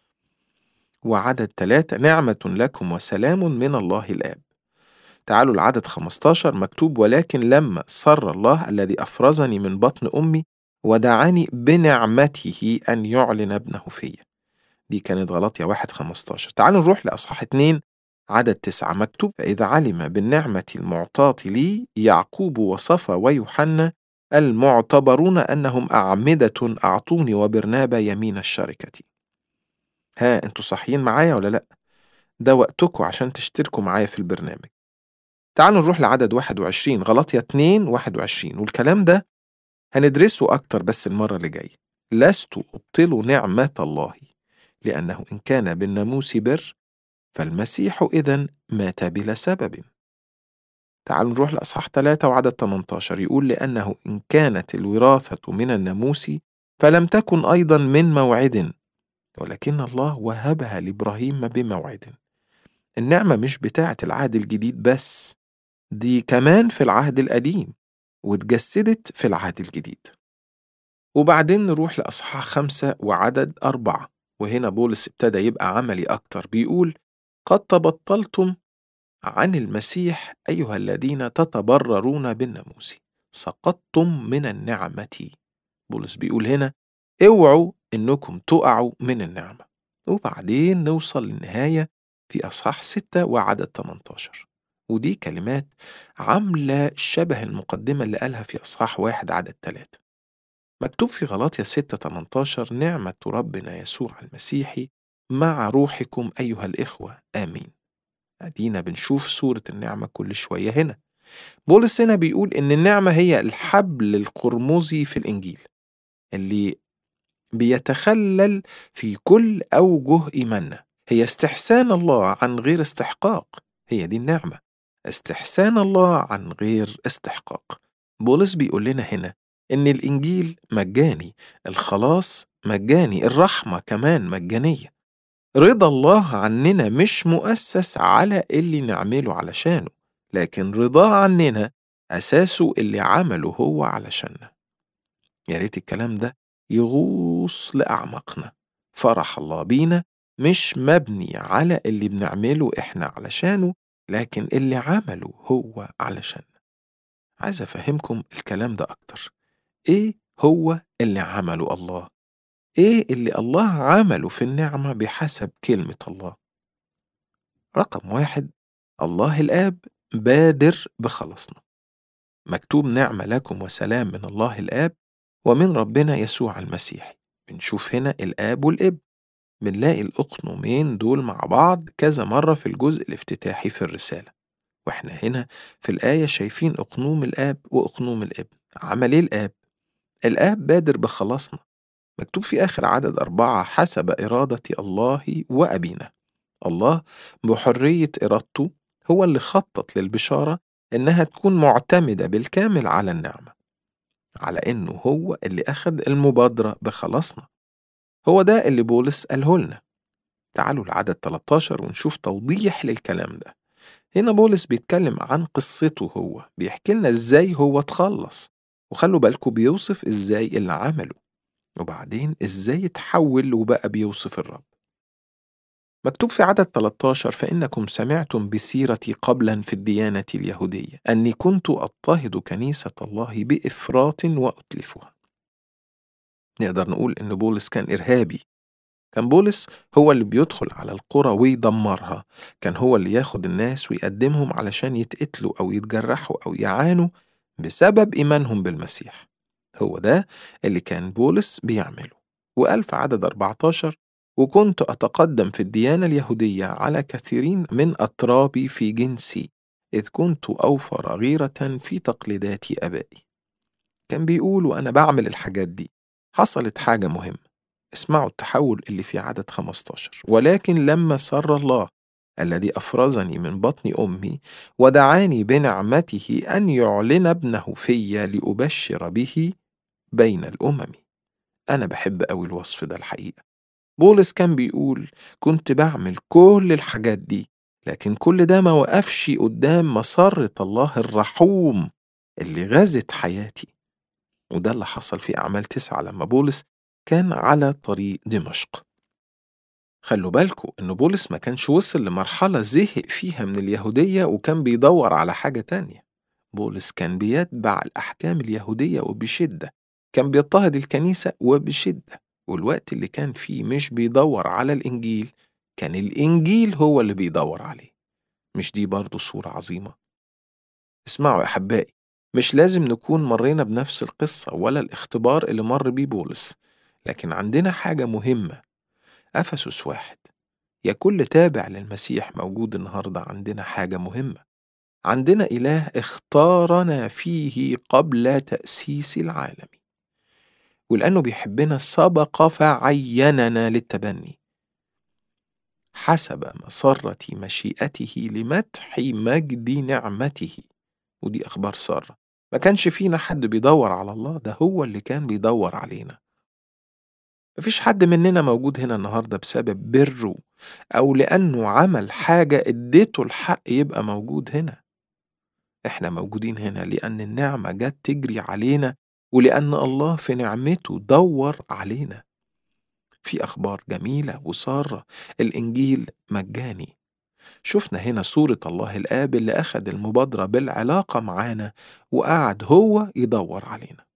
B: وعدد ثلاثة نعمة لكم وسلام من الله الآب تعالوا العدد 15 مكتوب ولكن لما سر الله الذي أفرزني من بطن أمي ودعاني بنعمته أن يعلن ابنه فيا دي كانت غلطية واحد 15 تعالوا نروح لأصحاح 2 عدد تسعة مكتوب فإذا علم بالنعمة المعطاة لي يعقوب وصفا ويوحنا المعتبرون أنهم أعمدة أعطوني وبرنابا يمين الشركة ها انتوا صحيين معايا ولا لأ؟ ده وقتكم عشان تشتركوا معايا في البرنامج تعالوا نروح لعدد 21 غلطية 2 21 والكلام ده هندرسه أكتر بس المرة اللي جاية لست أبطل نعمة الله لأنه إن كان بالناموس بر فالمسيح إذا مات بلا سبب تعالوا نروح لأصحاح 3 وعدد 18 يقول لأنه إن كانت الوراثة من الناموس فلم تكن أيضا من موعد ولكن الله وهبها لإبراهيم بموعد النعمة مش بتاعة العهد الجديد بس دي كمان في العهد القديم واتجسدت في العهد الجديد وبعدين نروح لأصحاح خمسة وعدد أربعة وهنا بولس ابتدى يبقى عملي أكتر بيقول قد تبطلتم عن المسيح أيها الذين تتبررون بالناموس سقطتم من النعمة بولس بيقول هنا اوعوا انكم تقعوا من النعمة وبعدين نوصل للنهاية في أصحاح ستة وعدد 18 ودي كلمات عاملة شبه المقدمة اللي قالها في أصحاح واحد عدد ثلاثة مكتوب في غلاطيا 6 18 نعمة ربنا يسوع المسيح مع روحكم أيها الإخوة آمين أدينا بنشوف صورة النعمة كل شوية هنا بولس هنا بيقول إن النعمة هي الحبل القرمزي في الإنجيل اللي بيتخلل في كل أوجه إيماننا هي استحسان الله عن غير استحقاق هي دي النعمة استحسان الله عن غير استحقاق بولس بيقول لنا هنا إن الإنجيل مجاني الخلاص مجاني الرحمة كمان مجانية رضا الله عننا مش مؤسس على اللي نعمله علشانه لكن رضاه عننا أساسه اللي عمله هو علشاننا يا ريت الكلام ده يغوص لأعماقنا فرح الله بينا مش مبني على اللي بنعمله إحنا علشانه لكن اللي عمله هو علشاننا عايز أفهمكم الكلام ده أكتر إيه هو اللي عمله الله؟ إيه اللي الله عمله في النعمة بحسب كلمة الله؟ رقم واحد الله الآب بادر بخلصنا مكتوب نعمة لكم وسلام من الله الآب ومن ربنا يسوع المسيح بنشوف هنا الآب والابن بنلاقي الأقنومين دول مع بعض كذا مرة في الجزء الافتتاحي في الرسالة وإحنا هنا في الآية شايفين أقنوم الآب وأقنوم الابن عمل إيه الآب؟ الآب بادر بخلاصنا مكتوب في آخر عدد أربعة حسب إرادة الله وأبينا الله بحرية إرادته هو اللي خطط للبشارة إنها تكون معتمدة بالكامل على النعمة على إنه هو اللي أخد المبادرة بخلاصنا هو ده اللي بولس قاله لنا تعالوا لعدد 13 ونشوف توضيح للكلام ده هنا بولس بيتكلم عن قصته هو بيحكي لنا ازاي هو اتخلص وخلوا بالكم بيوصف ازاي اللي عمله وبعدين إزاي اتحول وبقى بيوصف الرب مكتوب في عدد 13 فإنكم سمعتم بسيرتي قبلا في الديانة اليهودية أني كنت أضطهد كنيسة الله بإفراط وأتلفها نقدر نقول إن بولس كان إرهابي كان بولس هو اللي بيدخل على القرى ويدمرها كان هو اللي ياخد الناس ويقدمهم علشان يتقتلوا أو يتجرحوا أو يعانوا بسبب إيمانهم بالمسيح هو ده اللي كان بولس بيعمله وقال في عدد 14 وكنت أتقدم في الديانة اليهودية على كثيرين من أترابي في جنسي إذ كنت أوفر غيرة في تقليدات أبائي كان بيقول وأنا بعمل الحاجات دي حصلت حاجة مهمة اسمعوا التحول اللي في عدد 15 ولكن لما سر الله الذي أفرزني من بطن أمي ودعاني بنعمته أن يعلن ابنه في لأبشر به بين الأمم أنا بحب أوي الوصف ده الحقيقة بولس كان بيقول كنت بعمل كل الحاجات دي لكن كل ده ما وقفش قدام مسرة الله الرحوم اللي غزت حياتي وده اللي حصل في أعمال تسعة لما بولس كان على طريق دمشق خلوا بالكوا إن بولس ما كانش وصل لمرحلة زهق فيها من اليهودية وكان بيدور على حاجة تانية بولس كان بيتبع الأحكام اليهودية وبشدة كان بيضطهد الكنيسة وبشدة والوقت اللي كان فيه مش بيدور على الإنجيل كان الإنجيل هو اللي بيدور عليه مش دي برضه صورة عظيمة اسمعوا يا أحبائي مش لازم نكون مرينا بنفس القصة ولا الاختبار اللي مر بيه بولس لكن عندنا حاجة مهمة أفسس واحد يا كل تابع للمسيح موجود النهاردة عندنا حاجة مهمة عندنا إله اختارنا فيه قبل تأسيس العالم ولأنه بيحبنا سبق فعيننا للتبني حسب مسرة مشيئته لمدح مجد نعمته ودي أخبار سارة ما كانش فينا حد بيدور على الله ده هو اللي كان بيدور علينا مفيش حد مننا موجود هنا النهاردة بسبب بره أو لأنه عمل حاجة اديته الحق يبقى موجود هنا احنا موجودين هنا لأن النعمة جت تجري علينا ولأن الله في نعمته دور علينا في أخبار جميلة وسارة الإنجيل مجاني شفنا هنا صورة الله الآب اللي أخد المبادرة بالعلاقة معانا وقعد هو يدور علينا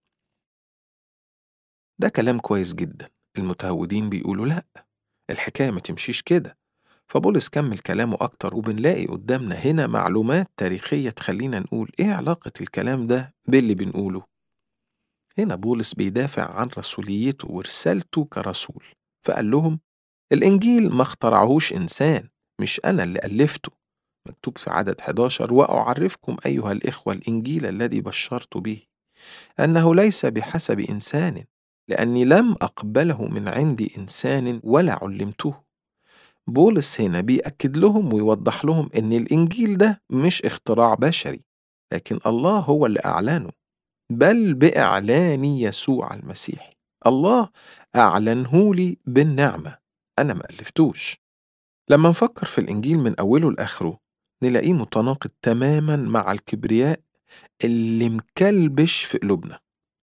B: ده كلام كويس جدا المتهودين بيقولوا لأ الحكاية ما تمشيش كده فبولس كمل كلامه أكتر وبنلاقي قدامنا هنا معلومات تاريخية تخلينا نقول إيه علاقة الكلام ده باللي بنقوله هنا بولس بيدافع عن رسوليته ورسالته كرسول فقال لهم الإنجيل ما اخترعهوش إنسان مش أنا اللي ألفته مكتوب في عدد 11 وأعرفكم أيها الإخوة الإنجيل الذي بشرت به أنه ليس بحسب إنسان لأني لم أقبله من عند إنسان ولا علمته بولس هنا بيأكد لهم ويوضح لهم إن الإنجيل ده مش اختراع بشري لكن الله هو اللي أعلنه بل بإعلان يسوع المسيح الله أعلنه لي بالنعمة أنا ما ألفتوش لما نفكر في الإنجيل من أوله لآخره نلاقيه متناقض تماما مع الكبرياء اللي مكلبش في قلوبنا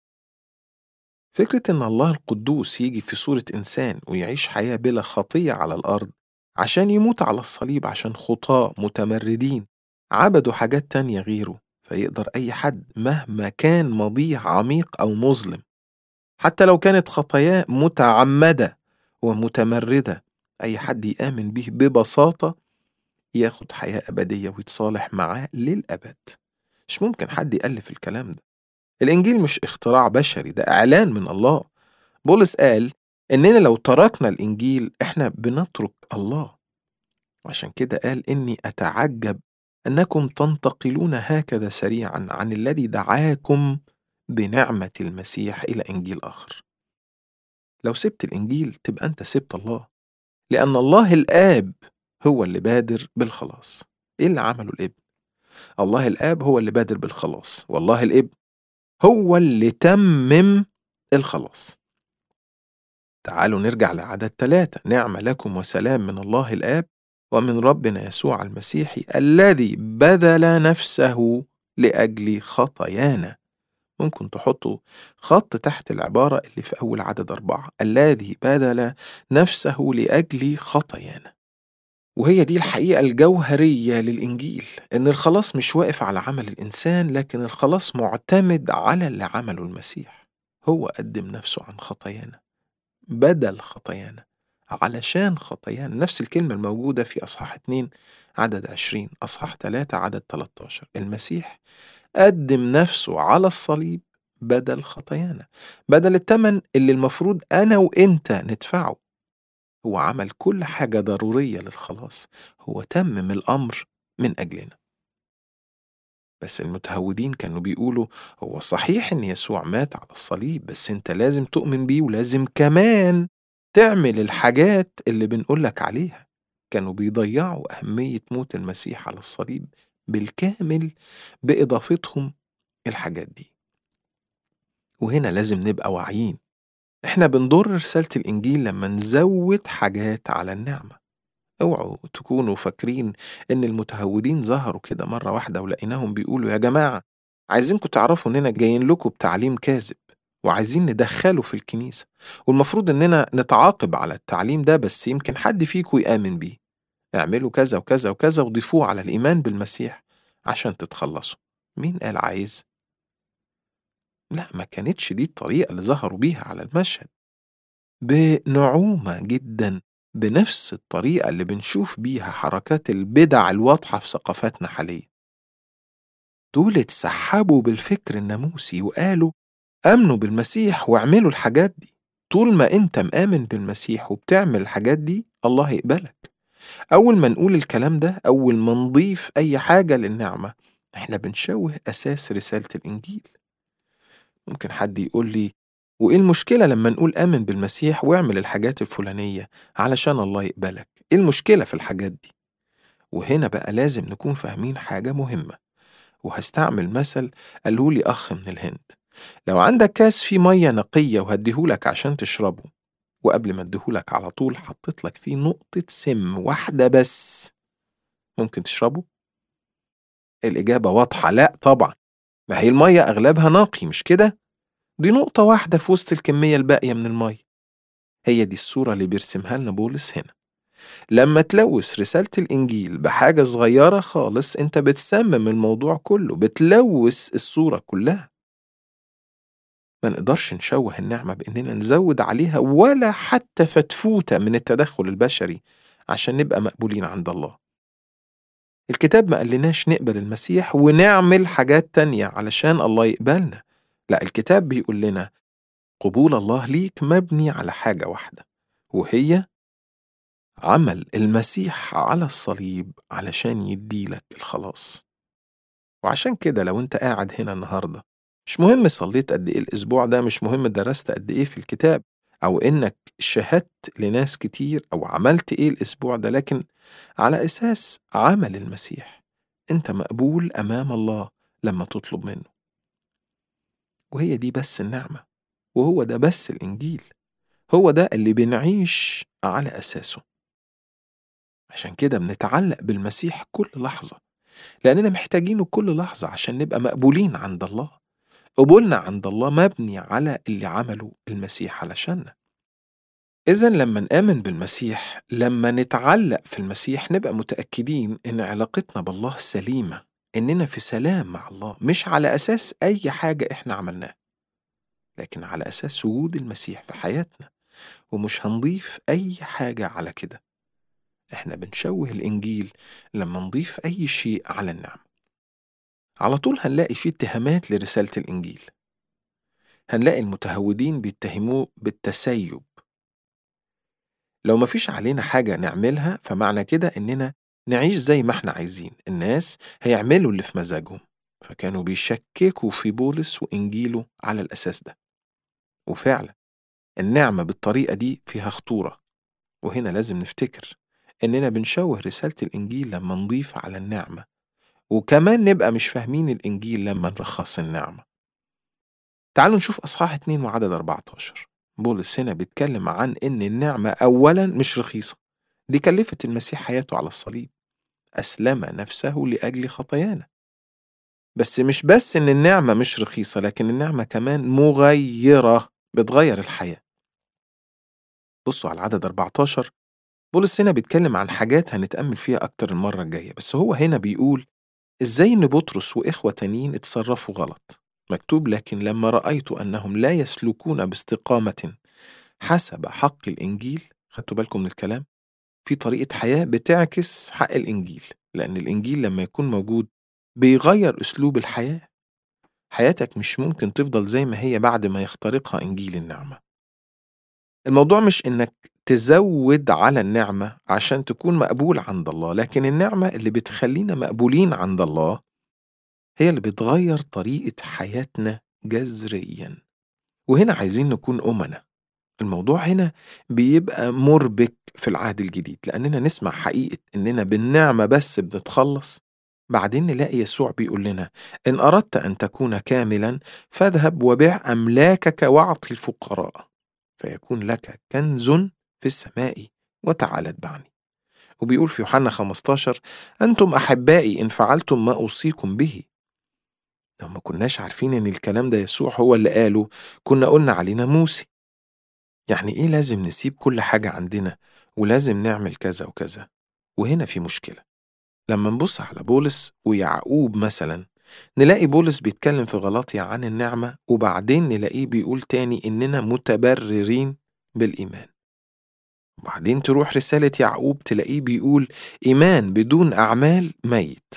B: فكرة إن الله القدوس يجي في صورة إنسان ويعيش حياة بلا خطية على الأرض عشان يموت على الصليب عشان خطاة متمردين عبدوا حاجات تانية غيره فيقدر أي حد مهما كان مضيع عميق أو مظلم حتى لو كانت خطاياه متعمدة ومتمردة أي حد يآمن به ببساطة ياخد حياة أبدية ويتصالح معاه للأبد مش ممكن حد يألف الكلام ده الإنجيل مش اختراع بشري ده إعلان من الله بولس قال إننا لو تركنا الإنجيل إحنا بنترك الله وعشان كده قال إني أتعجب أنكم تنتقلون هكذا سريعا عن الذي دعاكم بنعمة المسيح إلى إنجيل آخر لو سبت الإنجيل تبقى أنت سبت الله لأن الله الآب هو اللي بادر بالخلاص إيه اللي عمله الابن؟ الله الآب هو اللي بادر بالخلاص والله الابن هو اللي تمم الخلاص تعالوا نرجع لعدد ثلاثة نعم لكم وسلام من الله الآب ومن ربنا يسوع المسيح الذي بذل نفسه لأجل خطايانا ممكن تحطوا خط تحت العبارة اللي في أول عدد أربعة الذي بذل نفسه لأجل خطايانا وهي دي الحقيقة الجوهرية للإنجيل إن الخلاص مش واقف على عمل الإنسان لكن الخلاص معتمد على اللي عمله المسيح هو قدم نفسه عن خطايانا بدل خطايانا علشان خطايانا نفس الكلمة الموجودة في أصحاح 2 عدد 20 أصحاح 3 عدد 13 المسيح قدم نفسه على الصليب بدل خطايانا بدل التمن اللي المفروض أنا وإنت ندفعه هو عمل كل حاجة ضرورية للخلاص هو تمم الأمر من أجلنا بس المتهودين كانوا بيقولوا هو صحيح إن يسوع مات على الصليب بس أنت لازم تؤمن بيه ولازم كمان تعمل الحاجات اللي بنقولك عليها كانوا بيضيعوا أهمية موت المسيح على الصليب بالكامل بإضافتهم الحاجات دي وهنا لازم نبقى واعيين احنا بنضر رسالة الإنجيل لما نزود حاجات على النعمة اوعوا تكونوا فاكرين ان المتهودين ظهروا كده مرة واحدة ولقيناهم بيقولوا يا جماعة عايزينكم تعرفوا اننا جايين لكم بتعليم كاذب وعايزين ندخله في الكنيسة والمفروض اننا نتعاقب على التعليم ده بس يمكن حد فيكم يآمن بيه اعملوا كذا وكذا وكذا وضيفوه على الإيمان بالمسيح عشان تتخلصوا مين قال عايز؟ لا ما كانتش دي الطريقة اللي ظهروا بيها على المشهد بنعومة جدا بنفس الطريقة اللي بنشوف بيها حركات البدع الواضحة في ثقافتنا حاليا دول اتسحبوا بالفكر الناموسي وقالوا آمنوا بالمسيح واعملوا الحاجات دي طول ما انت مآمن بالمسيح وبتعمل الحاجات دي الله يقبلك أول ما نقول الكلام ده أول ما نضيف أي حاجة للنعمة احنا بنشوه أساس رسالة الإنجيل ممكن حد يقول لي وإيه المشكلة لما نقول آمن بالمسيح واعمل الحاجات الفلانية علشان الله يقبلك إيه المشكلة في الحاجات دي وهنا بقى لازم نكون فاهمين حاجة مهمة وهستعمل مثل قاله لي أخ من الهند لو عندك كاس فيه مية نقية وهديهولك عشان تشربه وقبل ما اديهولك على طول حطيت لك فيه نقطة سم واحدة بس ممكن تشربه؟ الإجابة واضحة لأ طبعا ما هي المية أغلبها نقي مش كده؟ دي نقطة واحدة في وسط الكمية الباقية من المية هي دي الصورة اللي بيرسمها لنا بولس هنا لما تلوث رسالة الإنجيل بحاجة صغيرة خالص أنت بتسمم الموضوع كله بتلوث الصورة كلها ما نقدرش نشوه النعمة بإننا نزود عليها ولا حتى فتفوتة من التدخل البشري عشان نبقى مقبولين عند الله الكتاب ما قالناش نقبل المسيح ونعمل حاجات تانية علشان الله يقبلنا لا الكتاب بيقول لنا قبول الله ليك مبني على حاجة واحدة وهي عمل المسيح على الصليب علشان يديلك الخلاص وعشان كده لو انت قاعد هنا النهارده مش مهم صليت قد ايه الاسبوع ده مش مهم درست قد ايه في الكتاب او انك شهدت لناس كتير او عملت ايه الاسبوع ده لكن على اساس عمل المسيح انت مقبول امام الله لما تطلب منه وهي دي بس النعمه وهو ده بس الانجيل هو ده اللي بنعيش على اساسه عشان كده بنتعلق بالمسيح كل لحظه لاننا محتاجينه كل لحظه عشان نبقى مقبولين عند الله قبولنا عند الله مبني على اللي عمله المسيح علشاننا إذا لما نآمن بالمسيح لما نتعلق في المسيح نبقى متأكدين إن علاقتنا بالله سليمة إننا في سلام مع الله مش على أساس أي حاجة إحنا عملناها لكن على أساس وجود المسيح في حياتنا ومش هنضيف أي حاجة على كده إحنا بنشوه الإنجيل لما نضيف أي شيء على النعمة على طول هنلاقي فيه اتهامات لرسالة الإنجيل هنلاقي المتهودين بيتهموه بالتسيب لو مفيش علينا حاجة نعملها فمعنى كده إننا نعيش زي ما احنا عايزين الناس هيعملوا اللي في مزاجهم فكانوا بيشككوا في بولس وإنجيله على الأساس ده وفعلا النعمة بالطريقة دي فيها خطورة وهنا لازم نفتكر إننا بنشوه رسالة الإنجيل لما نضيف على النعمة وكمان نبقى مش فاهمين الإنجيل لما نرخص النعمة تعالوا نشوف أصحاح 2 وعدد 14 بولس هنا بيتكلم عن إن النعمة أولا مش رخيصة دي كلفت المسيح حياته على الصليب أسلم نفسه لأجل خطايانا بس مش بس إن النعمة مش رخيصة لكن النعمة كمان مغيرة بتغير الحياة بصوا على العدد 14 بولس هنا بيتكلم عن حاجات هنتأمل فيها أكتر المرة الجاية بس هو هنا بيقول إزاي إن بطرس وإخوة تانيين اتصرفوا غلط مكتوب لكن لما رأيت أنهم لا يسلكون باستقامة حسب حق الإنجيل خدتوا بالكم من الكلام في طريقة حياة بتعكس حق الإنجيل لأن الإنجيل لما يكون موجود بيغير أسلوب الحياة حياتك مش ممكن تفضل زي ما هي بعد ما يخترقها إنجيل النعمة الموضوع مش إنك تزود على النعمة عشان تكون مقبول عند الله لكن النعمة اللي بتخلينا مقبولين عند الله هي اللي بتغير طريقة حياتنا جذريا وهنا عايزين نكون أمنا الموضوع هنا بيبقى مربك في العهد الجديد لأننا نسمع حقيقة إننا بالنعمة بس بنتخلص بعدين نلاقي يسوع بيقول لنا إن أردت أن تكون كاملا فاذهب وبيع أملاكك واعطي الفقراء فيكون لك كنز في السماء وتعال اتبعني وبيقول في يوحنا 15 أنتم أحبائي إن فعلتم ما أوصيكم به لو ما كناش عارفين إن الكلام ده يسوع هو اللي قاله كنا قلنا علينا موسي يعني إيه لازم نسيب كل حاجة عندنا ولازم نعمل كذا وكذا وهنا في مشكلة لما نبص على بولس ويعقوب مثلا نلاقي بولس بيتكلم في غلاطيا عن النعمة وبعدين نلاقيه بيقول تاني إننا متبررين بالإيمان وبعدين تروح رسالة يعقوب تلاقيه بيقول إيمان بدون أعمال ميت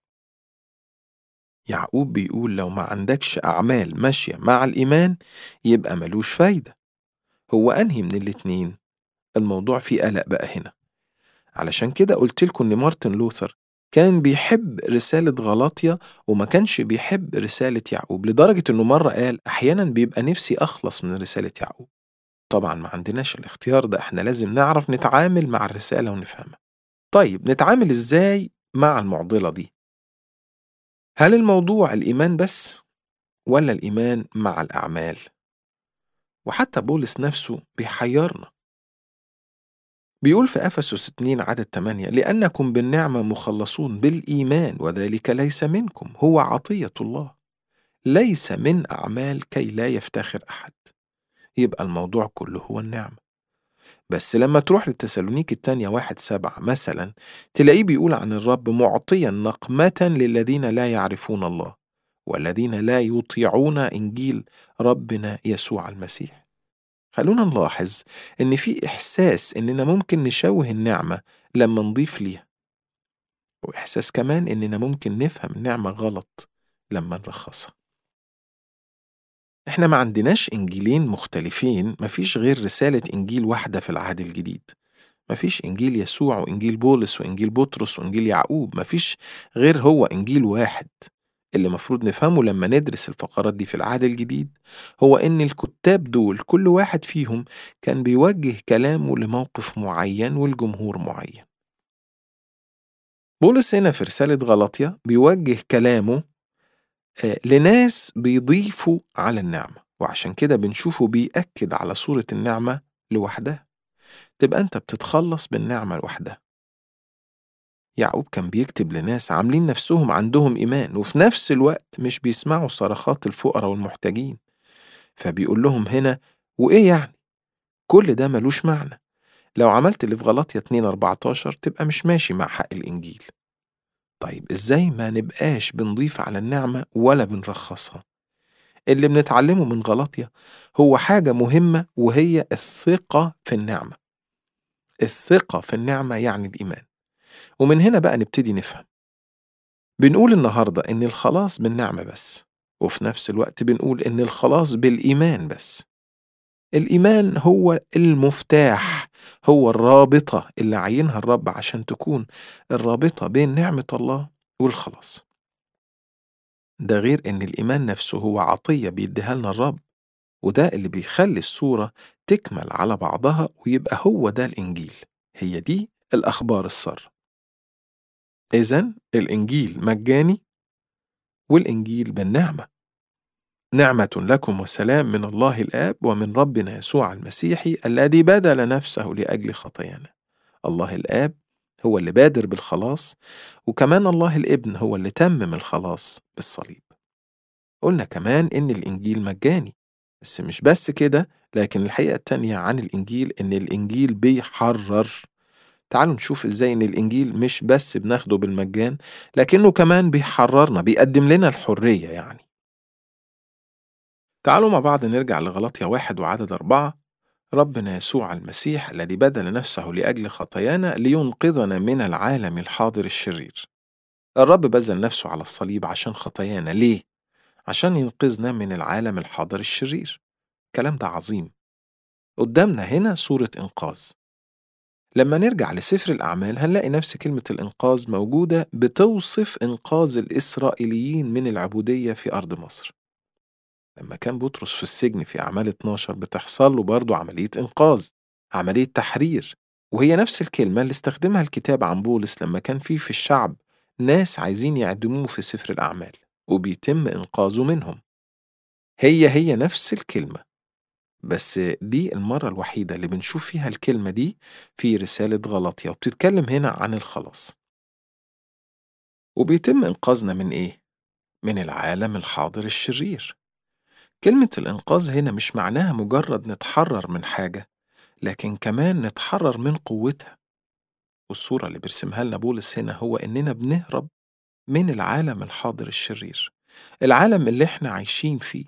B: يعقوب بيقول لو ما عندكش أعمال ماشية مع الإيمان يبقى ملوش فايدة هو أنهي من الاتنين الموضوع فيه قلق بقى هنا علشان كده قلت لكم إن مارتن لوثر كان بيحب رسالة غلاطيا وما كانش بيحب رسالة يعقوب لدرجة إنه مرة قال أحيانا بيبقى نفسي أخلص من رسالة يعقوب طبعا ما عندناش الاختيار ده احنا لازم نعرف نتعامل مع الرسالة ونفهمها طيب نتعامل ازاي مع المعضلة دي هل الموضوع الإيمان بس ولا الإيمان مع الأعمال وحتى بولس نفسه بيحيرنا بيقول في أفسس 2 عدد 8 لأنكم بالنعمة مخلصون بالإيمان وذلك ليس منكم هو عطية الله ليس من أعمال كي لا يفتخر أحد يبقى الموضوع كله هو النعمة بس لما تروح للتسالونيك التانية واحد سبعة مثلا تلاقيه بيقول عن الرب معطيا نقمة للذين لا يعرفون الله والذين لا يطيعون إنجيل ربنا يسوع المسيح خلونا نلاحظ إن في إحساس إننا ممكن نشوه النعمة لما نضيف ليها وإحساس كمان إننا ممكن نفهم النعمة غلط لما نرخصها احنا ما عندناش انجيلين مختلفين مفيش غير رسالة انجيل واحدة في العهد الجديد مفيش انجيل يسوع وانجيل بولس وانجيل بطرس وانجيل يعقوب مفيش غير هو انجيل واحد اللي مفروض نفهمه لما ندرس الفقرات دي في العهد الجديد هو ان الكتاب دول كل واحد فيهم كان بيوجه كلامه لموقف معين والجمهور معين بولس هنا في رسالة غلطية بيوجه كلامه لناس بيضيفوا على النعمة وعشان كده بنشوفه بيأكد على صورة النعمة لوحدها تبقى أنت بتتخلص بالنعمة لوحدها يعقوب كان بيكتب لناس عاملين نفسهم عندهم إيمان وفي نفس الوقت مش بيسمعوا صرخات الفقراء والمحتاجين فبيقول لهم هنا وإيه يعني؟ كل ده ملوش معنى لو عملت اللي في غلطية 2 14 تبقى مش ماشي مع حق الإنجيل طيب ازاي ما نبقاش بنضيف على النعمة ولا بنرخصها اللي بنتعلمه من غلطية هو حاجة مهمة وهي الثقة في النعمة الثقة في النعمة يعني الإيمان ومن هنا بقى نبتدي نفهم بنقول النهاردة إن الخلاص بالنعمة بس وفي نفس الوقت بنقول إن الخلاص بالإيمان بس الإيمان هو المفتاح هو الرابطة اللي عينها الرب عشان تكون الرابطة بين نعمة الله والخلاص ده غير إن الإيمان نفسه هو عطية بيديها لنا الرب وده اللي بيخلي الصورة تكمل على بعضها ويبقى هو ده الإنجيل هي دي الأخبار السر إذا الإنجيل مجاني والإنجيل بالنعمة نعمة لكم وسلام من الله الآب ومن ربنا يسوع المسيح الذي بذل نفسه لأجل خطايانا. الله الآب هو اللي بادر بالخلاص وكمان الله الابن هو اللي تمم الخلاص بالصليب قلنا كمان إن الإنجيل مجاني بس مش بس كده لكن الحقيقة التانية عن الإنجيل إن الإنجيل بيحرر تعالوا نشوف إزاي إن الإنجيل مش بس بناخده بالمجان لكنه كمان بيحررنا بيقدم لنا الحرية يعني تعالوا مع بعض نرجع لغلطية واحد وعدد أربعة ربنا يسوع المسيح الذي بذل نفسه لأجل خطايانا لينقذنا من العالم الحاضر الشرير الرب بذل نفسه على الصليب عشان خطايانا ليه؟ عشان ينقذنا من العالم الحاضر الشرير الكلام ده عظيم قدامنا هنا صورة إنقاذ لما نرجع لسفر الأعمال هنلاقي نفس كلمة الإنقاذ موجودة بتوصف إنقاذ الإسرائيليين من العبودية في أرض مصر لما كان بطرس في السجن في أعمال 12 بتحصل له برضه عملية إنقاذ عملية تحرير وهي نفس الكلمة اللي استخدمها الكتاب عن بولس لما كان في في الشعب ناس عايزين يعدموه في سفر الأعمال وبيتم إنقاذه منهم هي هي نفس الكلمة بس دي المرة الوحيدة اللي بنشوف فيها الكلمة دي في رسالة غلطية وبتتكلم هنا عن الخلاص وبيتم إنقاذنا من إيه؟ من العالم الحاضر الشرير كلمة الإنقاذ هنا مش معناها مجرد نتحرر من حاجة لكن كمان نتحرر من قوتها والصورة اللي بيرسمها لنا بولس هنا هو إننا بنهرب من العالم الحاضر الشرير العالم اللي احنا عايشين فيه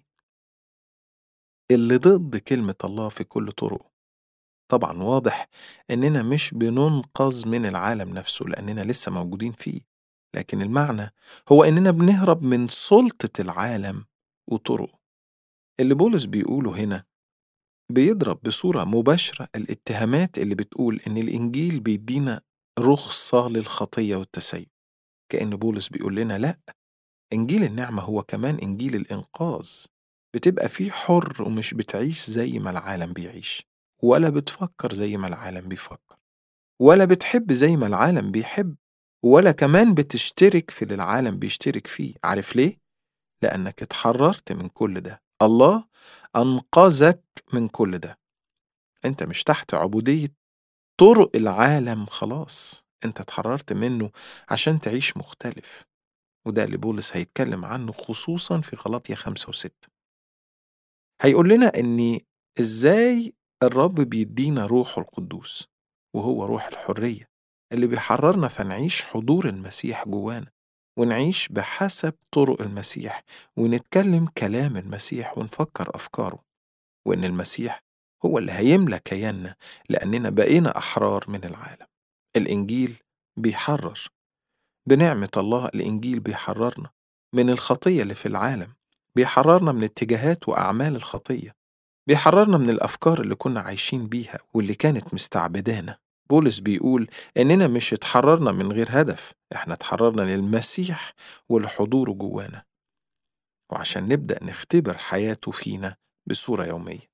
B: اللي ضد كلمة الله في كل طرقه طبعا واضح إننا مش بننقذ من العالم نفسه لأننا لسه موجودين فيه لكن المعنى هو إننا بنهرب من سلطة العالم وطرقه اللي بولس بيقوله هنا بيضرب بصورة مباشرة الاتهامات اللي بتقول إن الإنجيل بيدينا رخصة للخطية والتسيب كأن بولس بيقول لنا لأ إنجيل النعمة هو كمان إنجيل الإنقاذ بتبقى فيه حر ومش بتعيش زي ما العالم بيعيش ولا بتفكر زي ما العالم بيفكر ولا بتحب زي ما العالم بيحب ولا كمان بتشترك في اللي العالم بيشترك فيه عارف ليه؟ لأنك اتحررت من كل ده الله أنقذك من كل ده أنت مش تحت عبودية طرق العالم خلاص أنت اتحررت منه عشان تعيش مختلف وده اللي بولس هيتكلم عنه خصوصا في غلطية خمسة وستة هيقول لنا إن إزاي الرب بيدينا روحه القدوس وهو روح الحرية اللي بيحررنا فنعيش حضور المسيح جوانا ونعيش بحسب طرق المسيح ونتكلم كلام المسيح ونفكر أفكاره وإن المسيح هو اللي هيملى كياننا لأننا بقينا أحرار من العالم الإنجيل بيحرر بنعمة الله الإنجيل بيحررنا من الخطية اللي في العالم بيحررنا من اتجاهات وأعمال الخطية بيحررنا من الأفكار اللي كنا عايشين بيها واللي كانت مستعبدانا بولس بيقول إننا مش اتحررنا من غير هدف إحنا اتحررنا للمسيح ولحضوره جوانا وعشان نبدأ نختبر حياته فينا بصورة يومية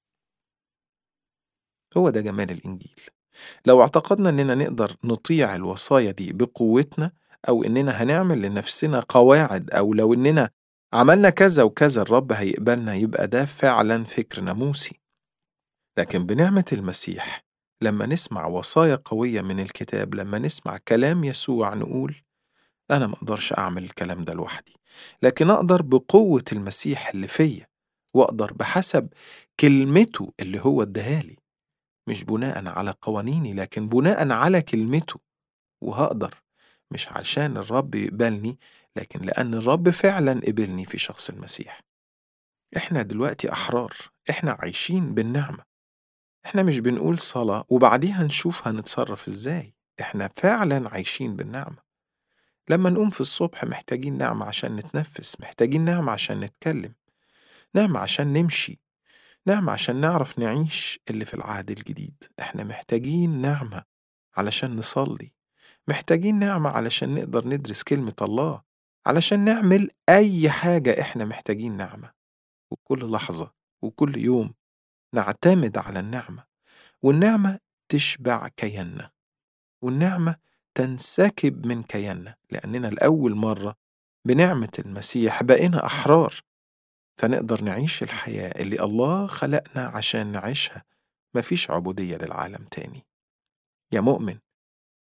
B: هو ده جمال الإنجيل لو اعتقدنا إننا نقدر نطيع الوصايا دي بقوتنا أو إننا هنعمل لنفسنا قواعد أو لو إننا عملنا كذا وكذا الرب هيقبلنا يبقى ده فعلا فكر ناموسي لكن بنعمة المسيح لما نسمع وصايا قوية من الكتاب لما نسمع كلام يسوع نقول أنا ما أقدرش أعمل الكلام ده لوحدي لكن أقدر بقوة المسيح اللي فيا وأقدر بحسب كلمته اللي هو اداهالي مش بناء على قوانيني لكن بناء على كلمته وهقدر مش عشان الرب يقبلني لكن لأن الرب فعلا قبلني في شخص المسيح إحنا دلوقتي أحرار إحنا عايشين بالنعمة إحنا مش بنقول صلاة وبعديها نشوف هنتصرف إزاي إحنا فعلا عايشين بالنعمة لما نقوم في الصبح محتاجين نعمة عشان نتنفس محتاجين نعمة عشان نتكلم نعمة عشان نمشي نعمة عشان نعرف نعيش اللي في العهد الجديد إحنا محتاجين نعمة علشان نصلي محتاجين نعمة علشان نقدر ندرس كلمة الله علشان نعمل أي حاجة إحنا محتاجين نعمة وكل لحظة وكل يوم نعتمد على النعمة والنعمة تشبع كياننا والنعمة تنسكب من كياننا لأننا لأول مرة بنعمة المسيح بقينا أحرار فنقدر نعيش الحياة اللي الله خلقنا عشان نعيشها مفيش عبودية للعالم تاني يا مؤمن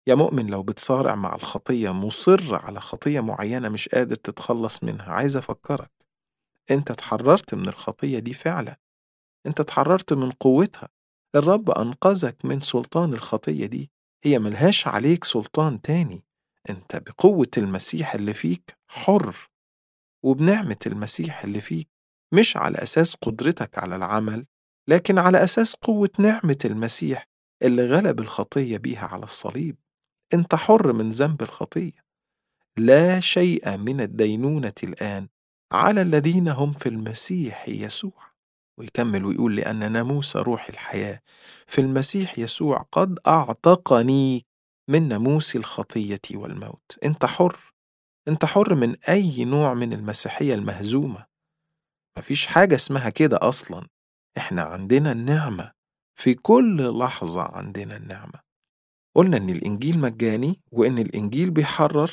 B: يا مؤمن لو بتصارع مع الخطية مصر على خطية معينة مش قادر تتخلص منها عايز أفكرك أنت اتحررت من الخطية دي فعلا أنت اتحررت من قوتها الرب أنقذك من سلطان الخطية دي هي ملهاش عليك سلطان تاني أنت بقوة المسيح اللي فيك حر وبنعمة المسيح اللي فيك مش على أساس قدرتك على العمل لكن على أساس قوة نعمة المسيح اللي غلب الخطية بيها على الصليب أنت حر من ذنب الخطية لا شيء من الدينونة الآن على الذين هم في المسيح يسوع ويكمل ويقول لأن ناموس روح الحياة في المسيح يسوع قد أعتقني من ناموس الخطية والموت أنت حر أنت حر من أي نوع من المسيحية المهزومة مفيش حاجة اسمها كده أصلا إحنا عندنا النعمة في كل لحظة عندنا النعمة قلنا إن الإنجيل مجاني وإن الإنجيل بيحرر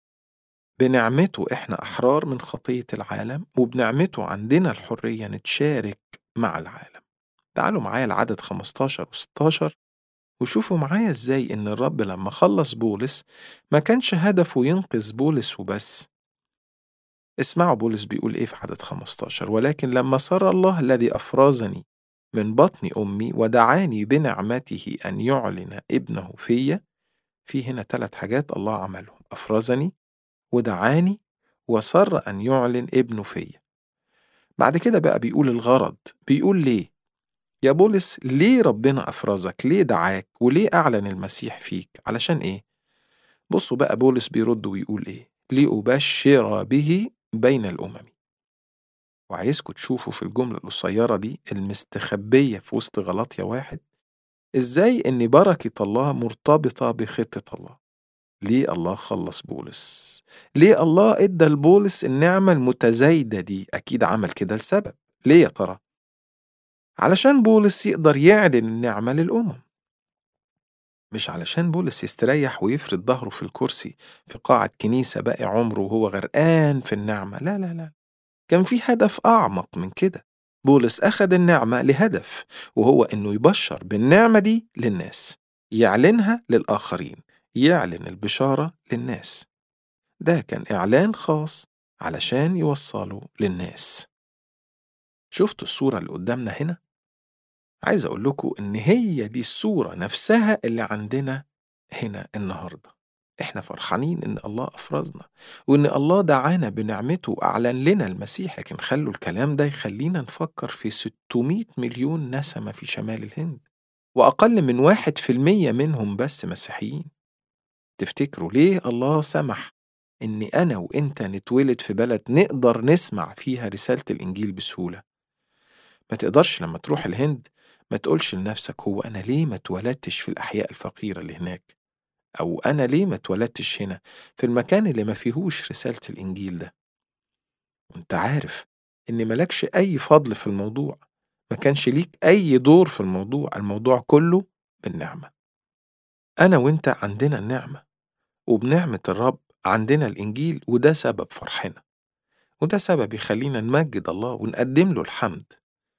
B: بنعمته إحنا أحرار من خطية العالم وبنعمته عندنا الحرية نتشارك مع العالم تعالوا معايا العدد 15 و 16 وشوفوا معايا إزاي إن الرب لما خلص بولس ما كانش هدفه ينقذ بولس وبس اسمعوا بولس بيقول إيه في عدد 15 ولكن لما سر الله الذي أفرزني من بطن أمي ودعاني بنعمته أن يعلن ابنه فيا في هنا ثلاث حاجات الله عملهم أفرزني ودعاني وسر أن يعلن ابنه فيا بعد كده بقى بيقول الغرض بيقول ليه يا بولس ليه ربنا أفرزك ليه دعاك وليه أعلن المسيح فيك علشان إيه بصوا بقى بولس بيرد ويقول إيه لأبشر به بين الأمم وعايزكم تشوفوا في الجملة القصيرة دي المستخبية في وسط غلطية واحد إزاي إن بركة الله مرتبطة بخطة الله ليه الله خلص بولس ليه الله ادى لبولس النعمة المتزايدة دي أكيد عمل كده لسبب ليه يا ترى علشان بولس يقدر يعلن النعمة للأمم مش علشان بولس يستريح ويفرد ظهره في الكرسي في قاعة كنيسة باقي عمره وهو غرقان في النعمة لا لا لا كان في هدف أعمق من كده بولس أخذ النعمة لهدف وهو إنه يبشر بالنعمة دي للناس يعلنها للآخرين يعلن البشارة للناس ده كان إعلان خاص علشان يوصله للناس شفتوا الصورة اللي قدامنا هنا؟ عايز أقول لكم إن هي دي الصورة نفسها اللي عندنا هنا النهاردة إحنا فرحانين إن الله أفرزنا وإن الله دعانا بنعمته وأعلن لنا المسيح لكن خلوا الكلام ده يخلينا نفكر في 600 مليون نسمة في شمال الهند وأقل من واحد في المية منهم بس مسيحيين تفتكروا ليه الله سمح إن أنا وإنت نتولد في بلد نقدر نسمع فيها رسالة الإنجيل بسهولة ما تقدرش لما تروح الهند ما تقولش لنفسك هو أنا ليه ما اتولدتش في الأحياء الفقيرة اللي هناك أو أنا ليه ما اتولدتش هنا في المكان اللي ما فيهوش رسالة الإنجيل ده وانت عارف إن ملكش أي فضل في الموضوع ما كانش ليك أي دور في الموضوع الموضوع كله بالنعمة أنا وإنت عندنا النعمة وبنعمة الرب عندنا الإنجيل وده سبب فرحنا وده سبب يخلينا نمجد الله ونقدم له الحمد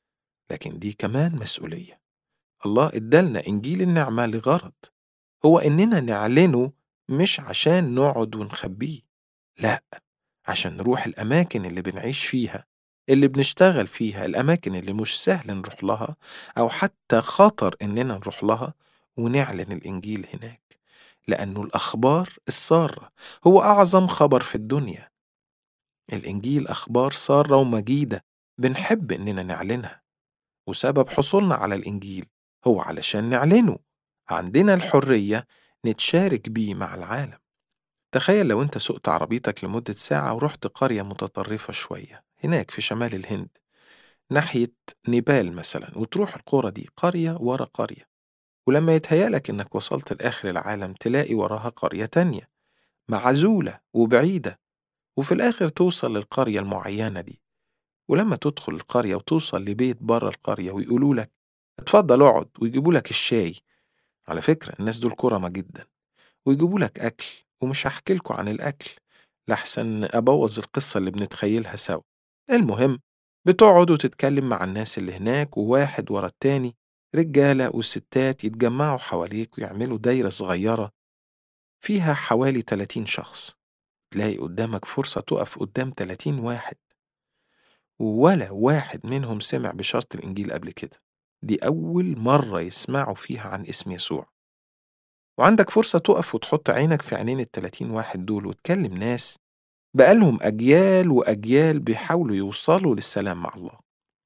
B: لكن دي كمان مسؤولية الله ادالنا إنجيل النعمة لغرض هو إننا نعلنه مش عشان نقعد ونخبيه لأ عشان نروح الأماكن اللي بنعيش فيها اللي بنشتغل فيها الأماكن اللي مش سهل نروح لها أو حتى خطر إننا نروح لها ونعلن الإنجيل هناك لأنه الأخبار السارة هو أعظم خبر في الدنيا الإنجيل أخبار سارة ومجيدة بنحب إننا نعلنها وسبب حصولنا على الإنجيل هو علشان نعلنه عندنا الحرية نتشارك بيه مع العالم تخيل لو أنت سقت عربيتك لمدة ساعة ورحت قرية متطرفة شوية هناك في شمال الهند ناحية نيبال مثلا وتروح القرى دي قرية ورا قرية ولما يتهيألك إنك وصلت لآخر العالم تلاقي وراها قرية تانية معزولة وبعيدة وفي الآخر توصل للقرية المعينة دي ولما تدخل القرية وتوصل لبيت بره القرية ويقولوا لك اتفضل اقعد ويجيبوا لك الشاي على فكرة الناس دول كرمة جدا ويجيبوا لك أكل ومش هحكي لكم عن الأكل لحسن أبوظ القصة اللي بنتخيلها سوا المهم بتقعد وتتكلم مع الناس اللي هناك وواحد ورا التاني رجالة وستات يتجمعوا حواليك ويعملوا دايرة صغيرة فيها حوالي 30 شخص تلاقي قدامك فرصة تقف قدام 30 واحد ولا واحد منهم سمع بشرط الإنجيل قبل كده دي أول مرة يسمعوا فيها عن اسم يسوع وعندك فرصة تقف وتحط عينك في عينين التلاتين واحد دول وتكلم ناس بقالهم أجيال وأجيال بيحاولوا يوصلوا للسلام مع الله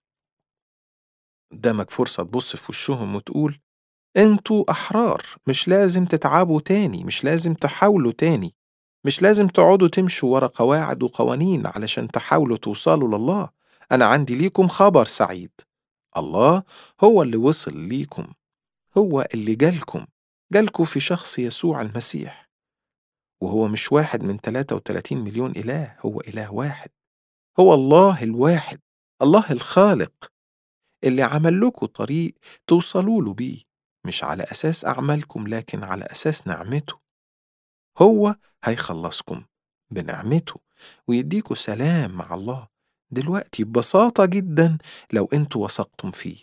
B: قدامك فرصة تبص في وشهم وتقول انتوا أحرار مش لازم تتعبوا تاني مش لازم تحاولوا تاني مش لازم تقعدوا تمشوا ورا قواعد وقوانين علشان تحاولوا توصلوا لله أنا عندي ليكم خبر سعيد الله هو اللي وصل ليكم هو اللي جالكم جالكم في شخص يسوع المسيح وهو مش واحد من 33 مليون إله هو إله واحد هو الله الواحد الله الخالق اللي عمل لكم طريق توصلوا له بيه مش على أساس أعمالكم لكن على أساس نعمته هو هيخلصكم بنعمته ويديكوا سلام مع الله دلوقتي ببساطة جدا لو انتوا وثقتم فيه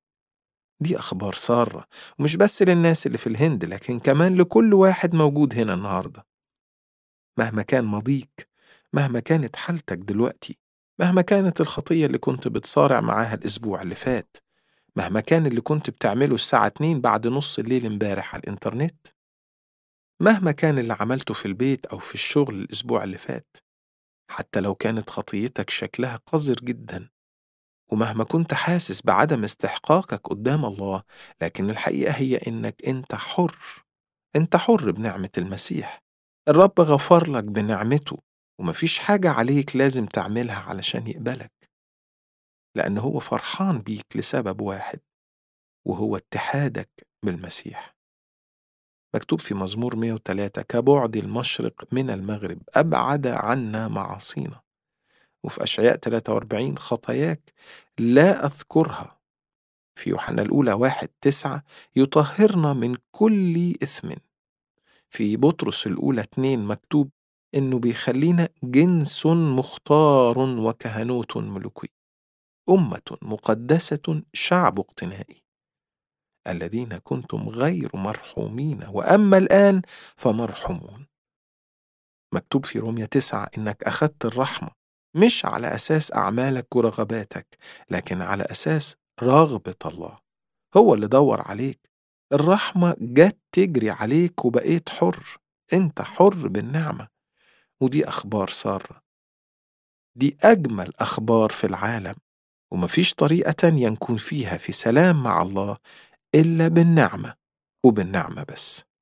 B: دي أخبار سارة ومش بس للناس اللي في الهند لكن كمان لكل واحد موجود هنا النهاردة مهما كان ماضيك مهما كانت حالتك دلوقتي مهما كانت الخطية اللي كنت بتصارع معاها الأسبوع اللي فات مهما كان اللي كنت بتعمله الساعة 2 بعد نص الليل امبارح على الإنترنت مهما كان اللي عملته في البيت أو في الشغل الأسبوع اللي فات حتى لو كانت خطيتك شكلها قذر جدا ومهما كنت حاسس بعدم استحقاقك قدام الله لكن الحقيقة هي إنك أنت حر أنت حر بنعمة المسيح الرب غفر لك بنعمته ومفيش حاجة عليك لازم تعملها علشان يقبلك لأن هو فرحان بيك لسبب واحد وهو اتحادك بالمسيح مكتوب في مزمور 103 كبعد المشرق من المغرب أبعد عنا معاصينا وفي أشعياء 43 خطاياك لا أذكرها في يوحنا الأولى واحد تسعة يطهرنا من كل إثم في بطرس الأولى اتنين مكتوب إنه بيخلينا جنس مختار وكهنوت ملوكي أمة مقدسة شعب اقتنائي الذين كنتم غير مرحومين وأما الآن فمرحومون مكتوب في رومية تسعة إنك أخذت الرحمة مش على أساس أعمالك ورغباتك لكن على أساس رغبة الله هو اللي دور عليك الرحمة جت تجري عليك وبقيت حر انت حر بالنعمة ودي أخبار سارة دي أجمل أخبار في العالم ومفيش طريقة تانية نكون فيها في سلام مع الله إلا بالنعمة وبالنعمة بس